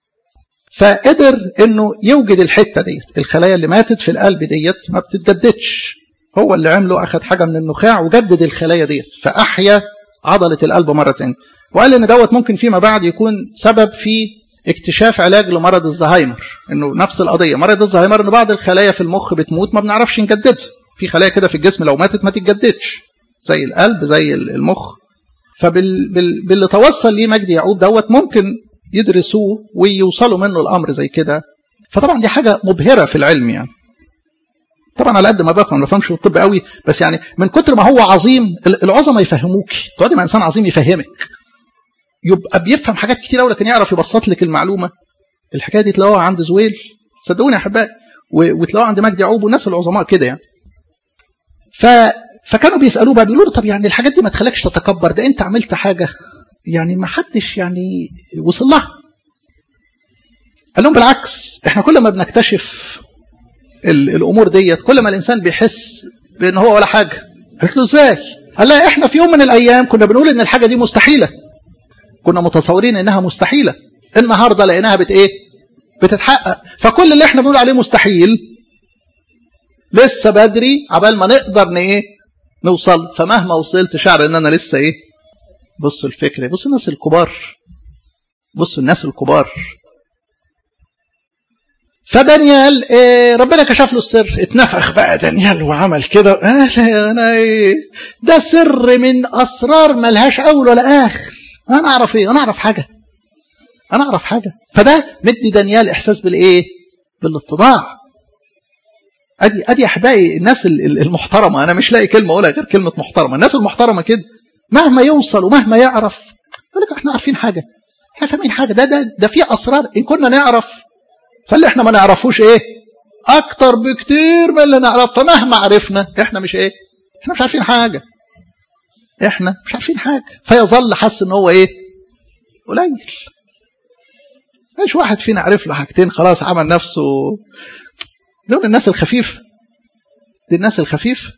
فقدر انه يوجد الحته ديت الخلايا اللي ماتت في القلب ديت ما بتتجددش هو اللي عمله اخذ حاجه من النخاع وجدد الخلايا ديت فاحيا عضله القلب مره ثانيه وقال ان دوت ممكن فيما بعد يكون سبب في اكتشاف علاج لمرض الزهايمر انه نفس القضيه مرض الزهايمر ان بعض الخلايا في المخ بتموت ما بنعرفش نجددها في خلايا كده في الجسم لو ماتت ما تتجددش زي القلب زي المخ فباللي توصل ليه مجدي يعقوب دوت ممكن يدرسوه ويوصلوا منه الامر زي كده فطبعا دي حاجه مبهره في العلم يعني طبعا على قد ما بفهم ما بفهمش في الطب قوي بس يعني من كتر ما هو عظيم العظماء يفهموك تقعدي مع انسان عظيم يفهمك يبقى بيفهم حاجات كتير قوي لكن يعرف يبسط لك المعلومه الحكايه دي تلاقوها عند زويل صدقوني يا احبائي وتلاقوها عند مجدي يعقوب والناس العظماء كده يعني ف فكانوا بيسالوه بقى بيقولوا له طب يعني الحاجات دي ما تخليكش تتكبر ده انت عملت حاجه يعني ما حدش يعني وصل لها قال لهم بالعكس احنا كل ما بنكتشف الامور ديت كل ما الانسان بيحس بان هو ولا حاجه قالت له ازاي قال لا احنا في يوم من الايام كنا بنقول ان الحاجه دي مستحيله كنا متصورين انها مستحيله النهارده لقيناها بت ايه بتتحقق فكل اللي احنا بنقول عليه مستحيل لسه بدري عبال ما نقدر ايه نوصل فمهما وصلت شعر ان انا لسه ايه بصوا الفكرة بصوا الناس الكبار بصوا الناس الكبار فدانيال إيه ربنا كشف له السر اتنفخ بقى دانيال وعمل كده آه انا ايه ده سر من اسرار ملهاش اول ولا اخر انا اعرف ايه انا اعرف حاجه انا اعرف حاجه فده مدي دانيال احساس بالايه بالاتضاع ادي ادي احبائي الناس المحترمه انا مش لاقي كلمه اقولها غير كلمه محترمه الناس المحترمه كده مهما يوصل ومهما يعرف يقول لك احنا عارفين حاجه احنا فاهمين حاجه ده ده ده في اسرار ان كنا نعرف فاللي احنا ما نعرفوش ايه اكتر بكتير من اللي نعرف فمهما عرفنا احنا مش ايه احنا مش عارفين حاجه احنا مش عارفين حاجه فيظل حاسس ان هو ايه قليل ايش واحد فينا عرف له حاجتين خلاص عمل نفسه دول الناس الخفيف دي الناس الخفيف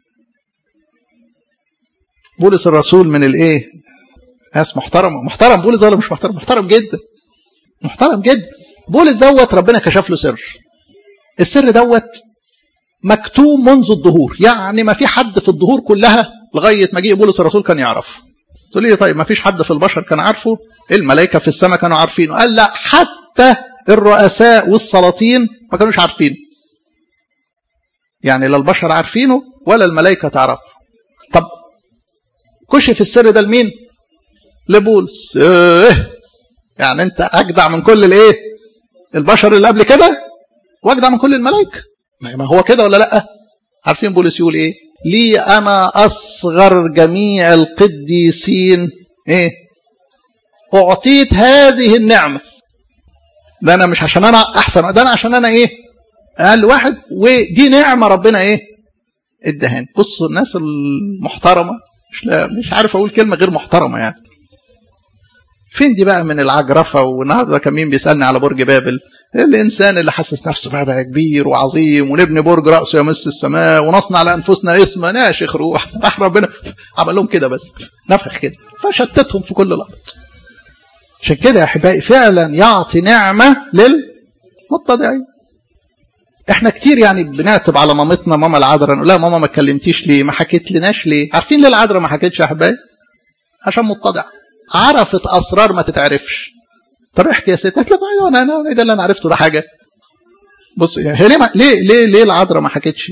بولس الرسول من الايه ناس محترمه محترم بولس ولا مش محترم محترم جدا محترم جدا بولس دوت ربنا كشف له سر السر دوت مكتوم منذ الظهور يعني ما في حد في الظهور كلها لغايه ما جه بولس الرسول كان يعرف تقول لي طيب ما فيش حد في البشر كان عارفه الملائكه في السماء كانوا عارفينه قال لا حتى الرؤساء والسلاطين ما كانوش عارفين يعني لا البشر عارفينه ولا الملائكه تعرفه طب كشف السر ده لمين لبولس ايه يعني انت اجدع من كل الايه البشر اللي قبل كده واجدع من كل الملائكه ما هو كده ولا لا عارفين بولس يقول ايه لي انا اصغر جميع القديسين ايه اعطيت هذه النعمه ده انا مش عشان انا احسن ده انا عشان انا ايه اقل واحد ودي نعمه ربنا ايه ادهاني بصوا الناس المحترمه مش لا مش عارف اقول كلمه غير محترمه يعني فين دي بقى من العجرفه والنهارده كان مين بيسالني على برج بابل الانسان اللي حاسس نفسه بقى, بقى كبير وعظيم ونبني برج راسه يمس السماء ونصنع لانفسنا اسما يا شيخ روح راح ربنا عمل لهم كده بس نفخ كده فشتتهم في كل الارض عشان كده يا احبائي فعلا يعطي نعمه للمتضعين احنا كتير يعني بنعتب على مامتنا ماما العذراء نقول لها ماما ما اتكلمتيش ليه ما حكيت لناش ليه عارفين ليه العذراء ما حكيتش يا احبائي عشان متضع عرفت اسرار ما تتعرفش طب احكي يا ست قالت لك ايوه انا انا ده اللي انا عرفته ده حاجه بص يعني هي ليه ما ليه ليه ليه العذراء ما حكتش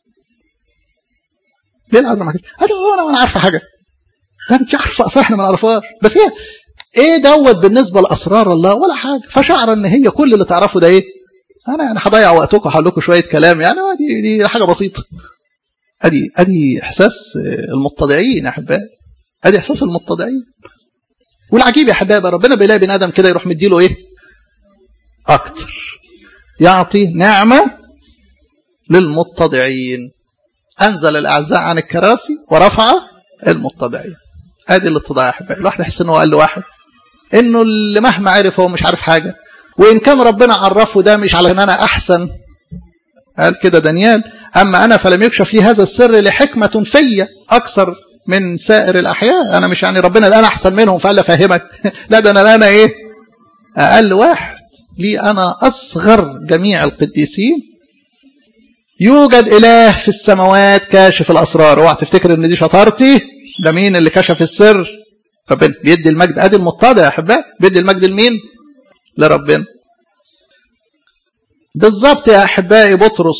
ليه العذراء ما حكتش قالت انا انا عارفه حاجه ده انت عارفه اسرار احنا ما نعرفهاش ده فيها ايه دوت بالنسبه لاسرار الله ولا حاجه فشعر ان هي كل اللي تعرفه ده ايه انا يعني هضيع وقتكم هقول لكم شويه كلام يعني دي دي حاجه بسيطه ادي ادي احساس المتضعين يا احبائي ادي احساس المتضعين والعجيب يا احبائي ربنا بيلاقي بني ادم كده يروح مديله ايه اكتر يعطي نعمه للمتضعين انزل الاعزاء عن الكراسي ورفع المتضعين ادي الاتضاع يا احبائي الواحد يحس ان هو قال لواحد انه اللي مهما عرف هو مش عارف حاجه وإن كان ربنا عرفه ده مش على أن أنا أحسن قال كده دانيال أما أنا فلم يكشف لي هذا السر لحكمة في أكثر من سائر الأحياء أنا مش يعني ربنا الآن أحسن منهم فقال أفهمك لا ده أنا أنا إيه أقل واحد لي أنا أصغر جميع القديسين يوجد إله في السماوات كاشف الأسرار اوعى تفتكر إن دي شطارتي ده مين اللي كشف السر ربنا بيدي المجد ادي المتضع يا احبائي بيدي المجد لمين لربنا بالظبط يا احبائي بطرس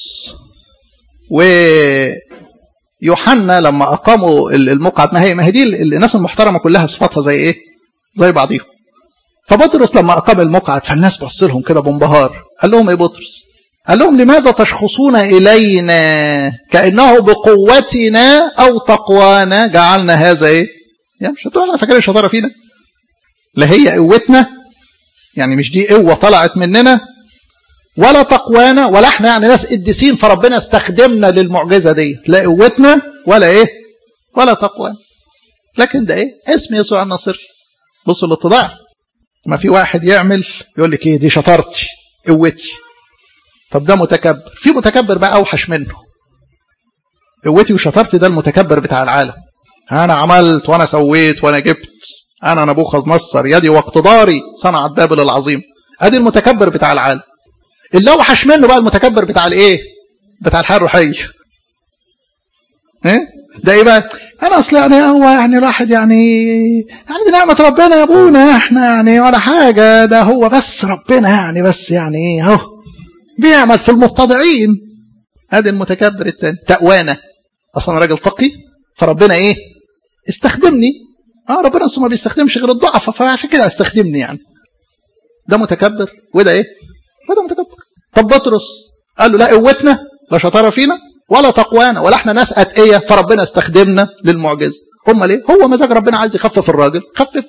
ويوحنا لما اقاموا المقعد ما هي ما هي دي الناس المحترمه كلها صفاتها زي ايه؟ زي بعضيهم. فبطرس لما اقام المقعد فالناس بص لهم كده بانبهار قال لهم ايه بطرس؟ قال لهم لماذا تشخصون الينا كانه بقوتنا او تقوانا جعلنا هذا ايه؟ يعني مش هتقول احنا فاكرين الشطاره فينا؟ لا هي قوتنا يعني مش دي قوة طلعت مننا ولا تقوانا ولا احنا يعني ناس قديسين فربنا استخدمنا للمعجزة دي لا قوتنا ولا ايه ولا تقوانا لكن ده ايه اسم يسوع الناصري بصوا الاتضاع ما في واحد يعمل يقول لك ايه دي شطارتي قوتي طب ده متكبر في متكبر بقى اوحش منه قوتي وشطارتي ده المتكبر بتاع العالم انا عملت وانا سويت وانا جبت انا نبوخذ نصر يدي واقتداري صنعت بابل العظيم ادي المتكبر بتاع العالم اللي اوحش منه بقى المتكبر بتاع الايه بتاع الحياه الروحيه ايه ده ايه بقى انا اصل يعني هو يعني الواحد يعني يعني دي نعمه ربنا يا ابونا احنا يعني ولا حاجه ده هو بس ربنا يعني بس يعني ايه اهو بيعمل في المتضعين ادي المتكبر التاني تقوانا اصلا راجل تقي فربنا ايه استخدمني اه ربنا ما بيستخدمش غير الضعفاء فعشان كده استخدمني يعني ده متكبر وده ايه وده متكبر طب بطرس قال له لا قوتنا لا شطاره فينا ولا تقوانا ولا احنا ناس اتقيه فربنا استخدمنا للمعجزه هم ليه هو مزاج ربنا عايز يخفف الراجل خفف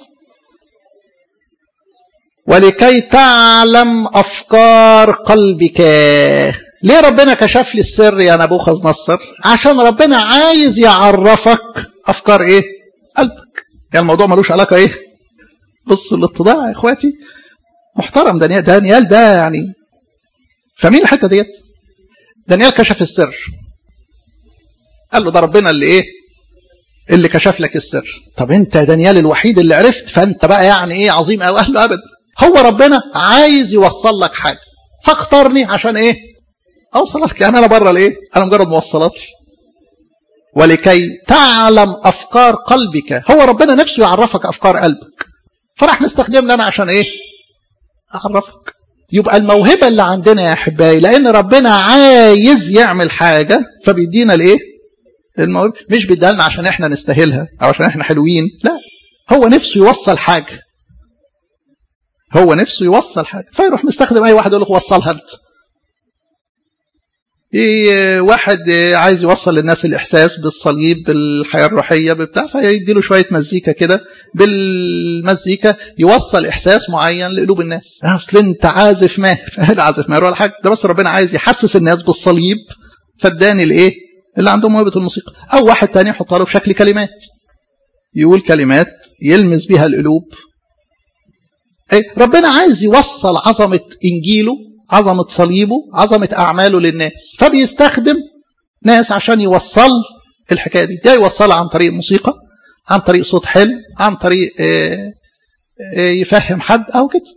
ولكي تعلم افكار قلبك ليه ربنا كشف لي السر يا نبوخذ نصر عشان ربنا عايز يعرفك افكار ايه قلبك يعني الموضوع ملوش علاقه ايه بص الاتضاع يا اخواتي محترم دانيال دانيال ده يعني فمين الحته ديت دانيال كشف السر قال له ده ربنا اللي ايه اللي كشف لك السر طب انت يا دانيال الوحيد اللي عرفت فانت بقى يعني ايه عظيم قوي قال له ابدا هو ربنا عايز يوصل لك حاجه فاختارني عشان ايه اوصلك يعني انا بره الايه انا مجرد موصلاتي ولكي تعلم افكار قلبك هو ربنا نفسه يعرفك افكار قلبك فراح مستخدمني انا عشان ايه اعرفك يبقى الموهبه اللي عندنا يا احبائي لان ربنا عايز يعمل حاجه فبيدينا الايه الموهبه مش بيديها لنا عشان احنا نستاهلها او عشان احنا حلوين لا هو نفسه يوصل حاجه هو نفسه يوصل حاجه فيروح مستخدم اي واحد يقول له وصلها انت واحد عايز يوصل للناس الاحساس بالصليب بالحياه الروحيه بتاع فيدي له شويه مزيكا كده بالمزيكا يوصل احساس معين لقلوب الناس اصل انت عازف ماهر عازف ماهر ولا حاجه ده بس ربنا عايز يحسس الناس بالصليب فاداني الايه اللي عندهم موهبه الموسيقى او واحد تاني يحطها له في شكل كلمات يقول كلمات يلمس بها القلوب ايه ربنا عايز يوصل عظمه انجيله عظمة صليبه عظمة أعماله للناس فبيستخدم ناس عشان يوصل الحكاية دي يا يوصلها عن طريق موسيقى عن طريق صوت حلو عن طريق يفهم حد أو كده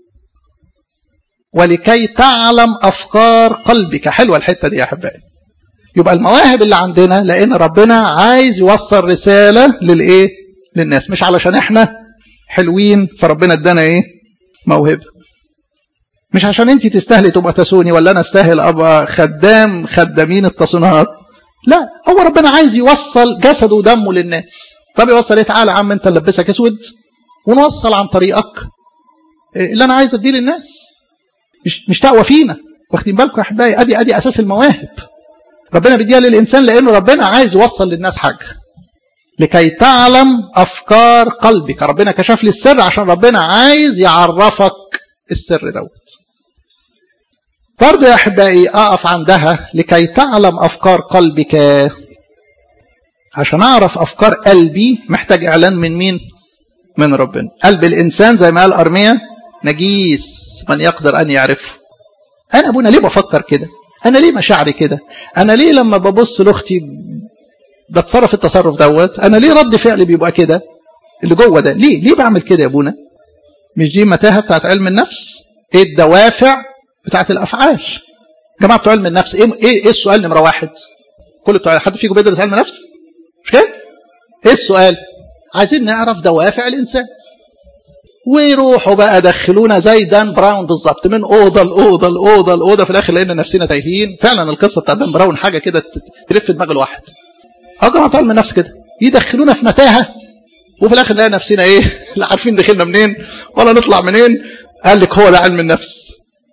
ولكي تعلم أفكار قلبك حلوة الحتة دي يا أحبائي يبقى المواهب اللي عندنا لأن ربنا عايز يوصل رسالة للإيه للناس مش علشان إحنا حلوين فربنا ادانا إيه موهبة مش عشان انت تستاهلي تبقى تسوني ولا انا استاهل ابقى خدام خدامين التصنيعات لا هو ربنا عايز يوصل جسده ودمه للناس طب يوصل ايه تعالى يا عم انت نلبسك اسود ونوصل عن طريقك اللي انا عايز اديه للناس مش مش تقوى فينا واخدين بالكم يا احبائي ادي ادي اساس المواهب ربنا بيديها للانسان لانه ربنا عايز يوصل للناس حاجه لكي تعلم افكار قلبك ربنا كشف لي السر عشان ربنا عايز يعرفك السر دوت برضو يا أحبائي أقف عندها لكي تعلم أفكار قلبك عشان أعرف أفكار قلبي محتاج إعلان من مين من ربنا قلب الإنسان زي ما قال أرميا نجيس من يقدر أن يعرفه أنا أبونا ليه بفكر كده أنا ليه مشاعري كده أنا ليه لما ببص لأختي بتصرف التصرف دوت أنا ليه رد فعلي بيبقى كده اللي جوه ده ليه ليه بعمل كده يا أبونا مش دي متاهه بتاعت علم النفس ايه الدوافع بتاعت الافعال جماعه بتوع علم النفس ايه ايه, إيه السؤال نمره واحد كل بتوع حد فيكم بيدرس علم نفس مش كده ايه السؤال عايزين نعرف دوافع الانسان ويروحوا بقى دخلونا زي دان براون بالظبط من اوضه لاوضه لاوضه لاوضه في الاخر لقينا نفسنا تايهين فعلا القصه بتاعت دان براون حاجه كده تلف دماغ الواحد اه جماعه بتوع علم النفس كده يدخلونا في متاهه وفي الاخر نلاقي نفسنا ايه لا عارفين دخلنا منين ولا نطلع منين قال لك هو ده علم النفس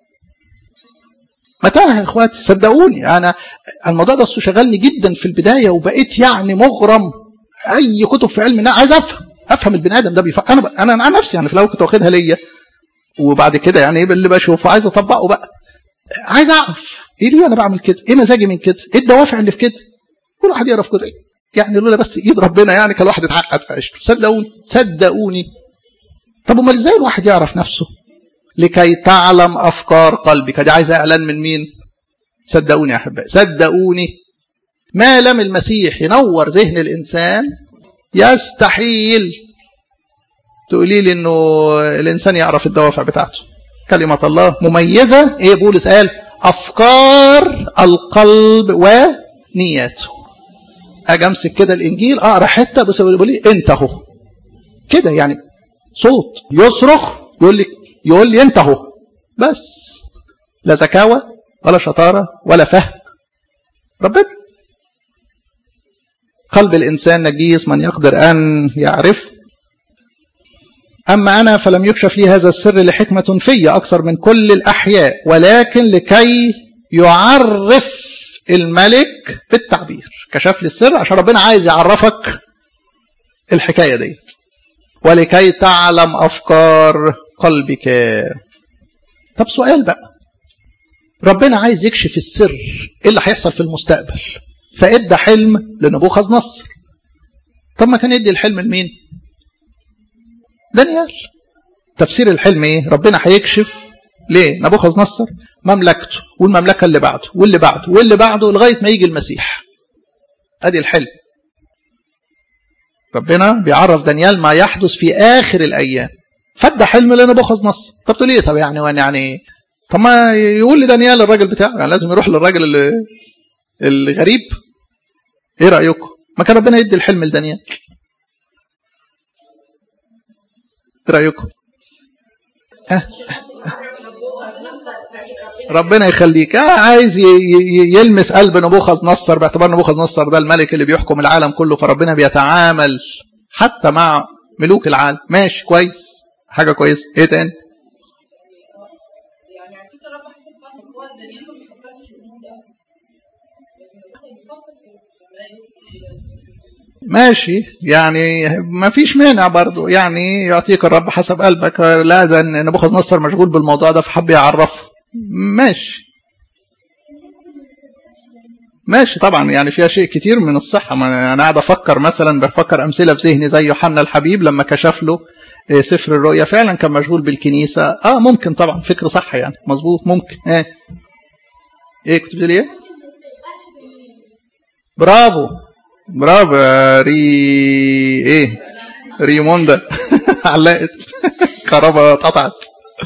متاهه يا اخواتي صدقوني انا الموضوع ده شغلني جدا في البدايه وبقيت يعني مغرم اي كتب في علم النفس عايز افهم افهم البني ادم ده بيفكر انا ب... انا عن نفسي يعني في الاول كنت واخدها ليا وبعد كده يعني ايه اللي بشوفه عايز اطبقه بقى عايز اعرف ايه ليه انا بعمل كده ايه مزاجي من كده ايه الدوافع اللي في كده كل واحد يعرف كده ايه يعني لولا بس ايد ربنا يعني كان الواحد اتعقد في عيشته صدقوني صدقوني طب امال ازاي الواحد يعرف نفسه لكي تعلم افكار قلبك دي عايزه اعلان من مين صدقوني يا احبائي صدقوني ما لم المسيح ينور ذهن الانسان يستحيل تقولي لي انه الانسان يعرف الدوافع بتاعته كلمه الله مميزه ايه بولس قال افكار القلب ونياته اجي امسك كده الانجيل اقرا حته بس بيقول لي انت اهو كده يعني صوت يصرخ يقول لي يقول لي انت اهو بس لا زكاوه ولا شطاره ولا فهم ربنا قلب الانسان نجيس من يقدر ان يعرف اما انا فلم يكشف لي هذا السر لحكمه في اكثر من كل الاحياء ولكن لكي يعرف الملك بالتعبير كشف لي السر عشان ربنا عايز يعرفك الحكايه ديت ولكي تعلم افكار قلبك طب سؤال بقى ربنا عايز يكشف السر ايه اللي هيحصل في المستقبل فادى حلم لنبوخذ نصر طب ما كان يدي الحلم لمين دانيال تفسير الحلم ايه ربنا هيكشف ليه نبوخذ نصر مملكته والمملكه اللي بعده واللي بعده واللي بعده لغايه ما يجي المسيح ادي الحلم ربنا بيعرف دانيال ما يحدث في اخر الايام فادى حلم لنبوخذ نصر طب تقول ايه طب يعني وانا يعني طب ما يقول لدانيال الراجل بتاعه يعني لازم يروح للراجل اللي الغريب ايه رايكم ما كان ربنا يدي الحلم لدانيال ايه رايكم ها ربنا يخليك آه عايز يلمس قلب نبوخذ نصر باعتبار نبوخذ نصر ده الملك اللي بيحكم العالم كله فربنا بيتعامل حتى مع ملوك العالم ماشي كويس حاجه كويسه ايه تاني ماشي يعني ما فيش مانع برضو يعني يعطيك الرب حسب قلبك لا ده نبوخذ نصر مشغول بالموضوع ده فحب يعرفه ماشي ماشي طبعا يعني فيها شيء كتير من الصحة ما أنا قاعد أفكر مثلا بفكر أمثلة في ذهني زي يوحنا الحبيب لما كشف له سفر الرؤيا فعلا كان مشغول بالكنيسة اه ممكن طبعا فكر صح يعني مظبوط ممكن ايه ايه كنت بتقول ايه برافو برافو يا ري ايه ريموندا علقت كهرباء اتقطعت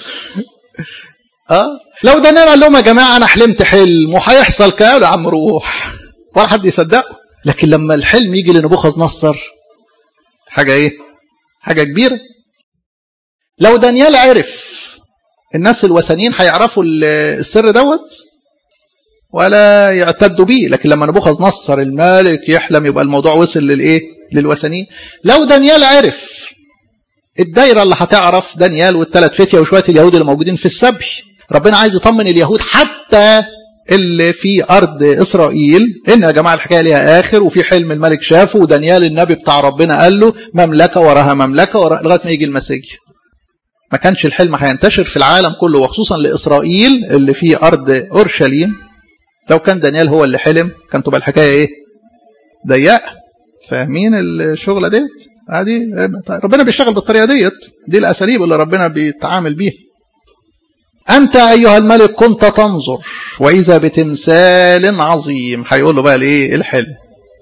اه لو ده قال لهم يا جماعه انا حلمت حلم وهيحصل كده يا عم روح ولا حد يصدقه لكن لما الحلم يجي لنبوخذ نصر حاجه ايه حاجه كبيره لو دانيال عرف الناس الوثنيين هيعرفوا السر دوت ولا يعتدوا بيه لكن لما نبوخذ نصر الملك يحلم يبقى الموضوع وصل للايه للوثنيين لو دانيال عرف الدايره اللي هتعرف دانيال والثلاث فتيه وشويه اليهود اللي موجودين في السبي ربنا عايز يطمن اليهود حتى اللي في ارض اسرائيل ان يا جماعه الحكايه ليها اخر وفي حلم الملك شافه ودانيال النبي بتاع ربنا قال له مملكه وراها مملكه ورا لغايه ما يجي المسيح ما كانش الحلم هينتشر في العالم كله وخصوصا لاسرائيل اللي في ارض اورشليم لو كان دانيال هو اللي حلم كان تبقى الحكايه ايه ضيقه فاهمين الشغله ديت عادي ربنا بيشتغل بالطريقه ديت دي الاساليب اللي ربنا بيتعامل بيها أنت أيها الملك كنت تنظر وإذا بتمثال عظيم هيقول له بقى الإيه الحلم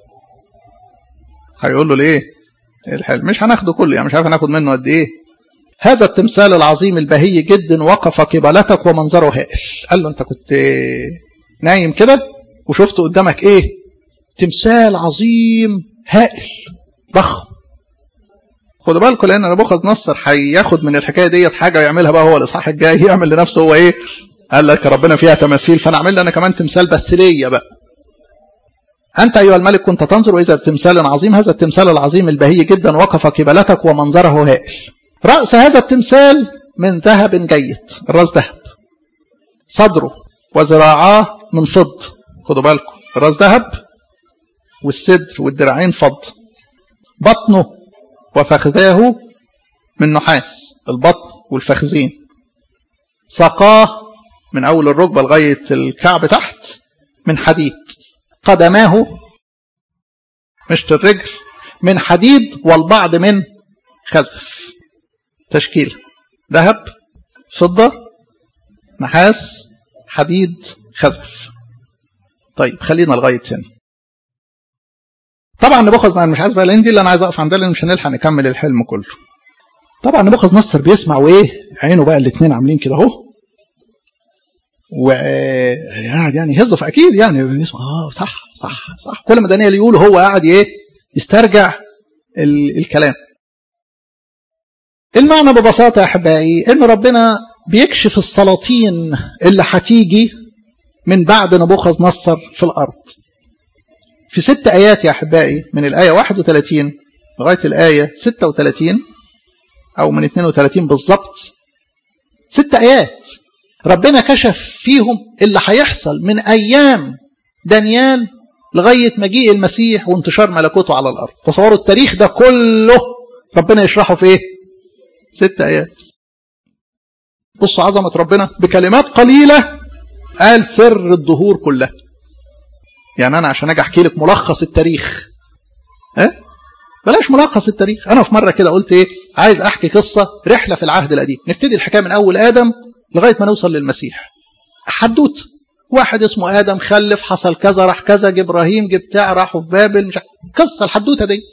هيقول له الإيه الحلم مش هناخده كله يعني مش عارف هناخد منه قد إيه هذا التمثال العظيم البهي جدا وقف قبلتك ومنظره هائل قال له أنت كنت نايم كده وشفت قدامك إيه تمثال عظيم هائل ضخم خدوا بالكم لان نبوخذ نصر هياخد من الحكايه ديت حاجه ويعملها بقى هو الاصحاح الجاي يعمل لنفسه هو ايه قال لك ربنا فيها تماثيل فانا اعمل لي انا كمان تمثال بس ليا بقى انت ايها الملك كنت تنظر واذا بتمثال عظيم هذا التمثال العظيم البهي جدا وقف قبلتك ومنظره هائل راس هذا التمثال من ذهب جيد الراس ذهب صدره وذراعاه من فضه خدوا بالكم الراس ذهب والصدر والدراعين فضه بطنه وفخذاه من نحاس البطن والفخذين ساقاه من أول الركبة لغاية الكعب تحت من حديد قدماه مشط الرجل من حديد والبعض من خزف تشكيل ذهب فضة نحاس حديد خزف طيب خلينا لغاية هنا طبعا نبوخذ انا مش عايز بقى لان دي اللي انا عايز اقف عندها لان مش هنلحق نكمل الحلم كله طبعا نبوخذ نصر بيسمع وايه عينه بقى الاثنين عاملين كده اهو وقاعد يعني يهز اكيد يعني يسمع اه صح صح صح كل ما دانيال يقول هو قاعد ايه يسترجع ال الكلام المعنى ببساطه يا احبائي ان ربنا بيكشف السلاطين اللي هتيجي من بعد نبوخذ نصر في الارض في ست آيات يا أحبائي من الآية 31 لغاية الآية 36 أو من 32 بالظبط ست آيات ربنا كشف فيهم اللي هيحصل من أيام دانيال لغاية مجيء المسيح وانتشار ملكوته على الأرض تصوروا التاريخ ده كله ربنا يشرحه في إيه ست آيات بصوا عظمة ربنا بكلمات قليلة قال سر الدهور كلها يعني انا عشان اجي احكي لك ملخص التاريخ ها أه؟ بلاش ملخص التاريخ انا في مره كده قلت ايه عايز احكي قصه رحله في العهد القديم نبتدي الحكايه من اول ادم لغايه ما نوصل للمسيح حدوت واحد اسمه ادم خلف حصل كذا راح كذا جه ابراهيم جه بتاع راحوا في بابل مش قصه الحدوته دي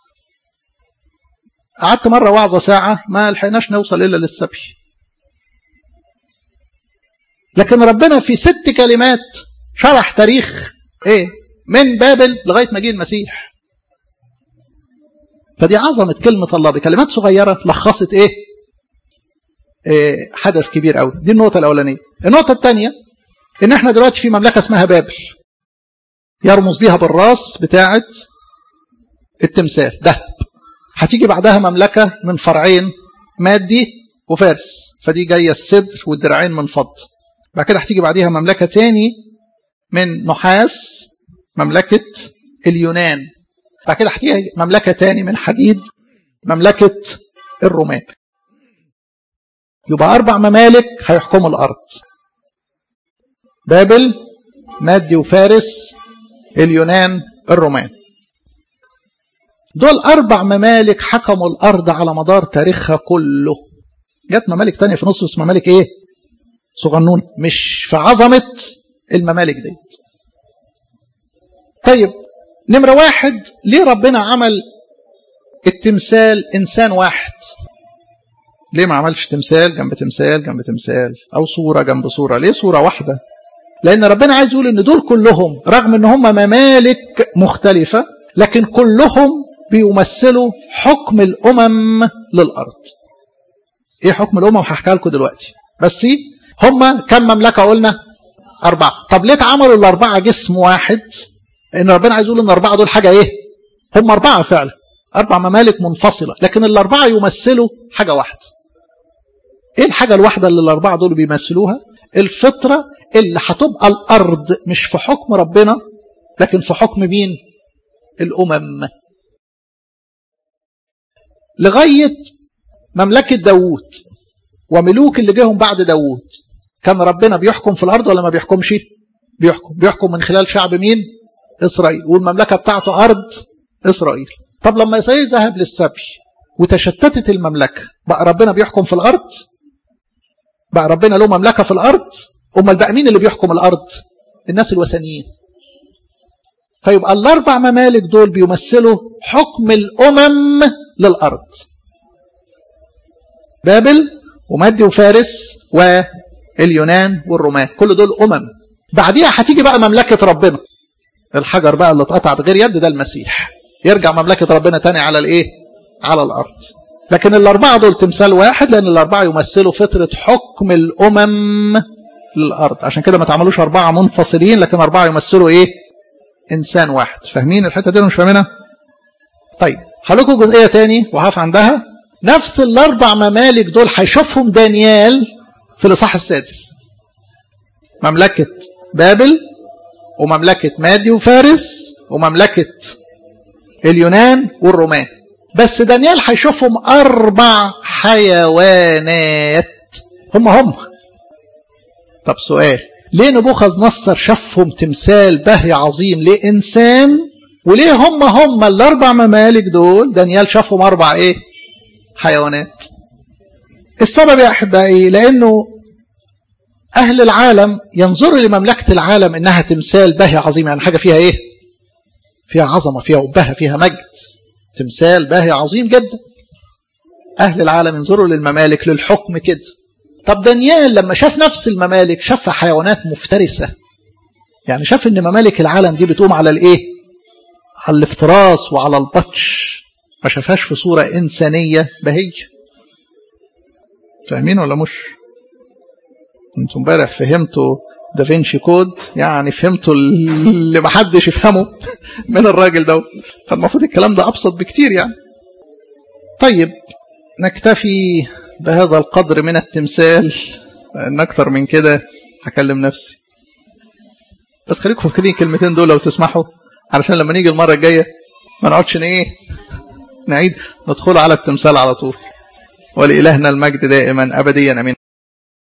قعدت مره وعظه ساعه ما لحقناش نوصل الا للسبي لكن ربنا في ست كلمات شرح تاريخ ايه من بابل لغايه ما جه المسيح فدي عظمه كلمه الله بكلمات صغيره لخصت ايه, إيه حدث كبير قوي دي النقطه الاولانيه النقطه الثانيه ان احنا دلوقتي في مملكه اسمها بابل يرمز ليها بالراس بتاعه التمثال ذهب هتيجي بعدها مملكه من فرعين مادي وفارس فدي جايه الصدر والدراعين من فضه بعد كده هتيجي بعديها مملكه تاني من نحاس مملكة اليونان بعد كده هتيجي مملكة تاني من حديد مملكة الرومان يبقى أربع ممالك هيحكموا الأرض بابل مادي وفارس اليونان الرومان دول أربع ممالك حكموا الأرض على مدار تاريخها كله جت ممالك تانية في نص بس ممالك إيه صغنون مش في عظمة الممالك ديت طيب نمرة واحد ليه ربنا عمل التمثال إنسان واحد ليه ما عملش تمثال جنب تمثال جنب تمثال أو صورة جنب صورة ليه صورة واحدة لأن ربنا عايز يقول إن دول كلهم رغم إن هم ممالك مختلفة لكن كلهم بيمثلوا حكم الأمم للأرض إيه حكم الأمم هحكي لكم دلوقتي بس هم كم مملكة قلنا أربعة طب ليه اتعملوا الأربعة جسم واحد إن ربنا عايز يقول إن الأربعة دول حاجة إيه هم أربعة فعلا أربع ممالك منفصلة لكن الأربعة يمثلوا حاجة واحدة إيه الحاجة الواحدة اللي الأربعة دول بيمثلوها الفطرة اللي هتبقى الأرض مش في حكم ربنا لكن في حكم مين الأمم لغاية مملكة داوود وملوك اللي جيهم بعد داوود كان ربنا بيحكم في الأرض ولا ما بيحكمش بيحكم بيحكم من خلال شعب مين إسرائيل والمملكة بتاعته أرض إسرائيل طب لما إسرائيل ذهب للسبي وتشتتت المملكة بقى ربنا بيحكم في الأرض بقى ربنا له مملكة في الأرض أمال بقى مين اللي بيحكم الأرض الناس الوثنيين فيبقى الأربع ممالك دول بيمثلوا حكم الأمم للأرض بابل ومادي وفارس واليونان والرومان كل دول أمم بعديها هتيجي بقى مملكة ربنا الحجر بقى اللي اتقطع بغير يد ده المسيح يرجع مملكة ربنا تاني على الايه على الأرض لكن الأربعة دول تمثال واحد لأن الأربعة يمثلوا فترة حكم الأمم للأرض عشان كده ما تعملوش أربعة منفصلين لكن أربعة يمثلوا إيه إنسان واحد فاهمين الحتة دي مش فاهمينها طيب هلكوا جزئية تاني وهقف عندها نفس الأربع ممالك دول هيشوفهم دانيال في الإصحاح السادس مملكة بابل ومملكة مادي وفارس ومملكة اليونان والرومان بس دانيال هيشوفهم أربع حيوانات هم هم طب سؤال ليه نبوخذ نصر شافهم تمثال بهي عظيم لإنسان وليه هم هم الأربع ممالك دول دانيال شافهم أربع إيه حيوانات السبب يا أحبائي لأنه أهل العالم ينظروا لمملكة العالم إنها تمثال بهي عظيم يعني حاجة فيها إيه فيها عظمة فيها وبهة فيها مجد تمثال باهي عظيم جدا أهل العالم ينظروا للممالك للحكم كده طب دانيال لما شاف نفس الممالك شافها حيوانات مفترسة يعني شاف ان ممالك العالم دي بتقوم على الايه على الافتراس وعلى البطش ما شافهاش في صورة إنسانية بهية فاهمين ولا مش انتم امبارح فهمتوا دافنشي كود يعني فهمتوا اللي ما حدش يفهمه من الراجل ده فالمفروض الكلام ده ابسط بكتير يعني طيب نكتفي بهذا القدر من التمثال ان اكتر من كده هكلم نفسي بس خليكم فاكرين الكلمتين دول لو تسمحوا علشان لما نيجي المره الجايه ما نقعدش ايه نعيد ندخل على التمثال على طول ولإلهنا المجد دائما ابديا امين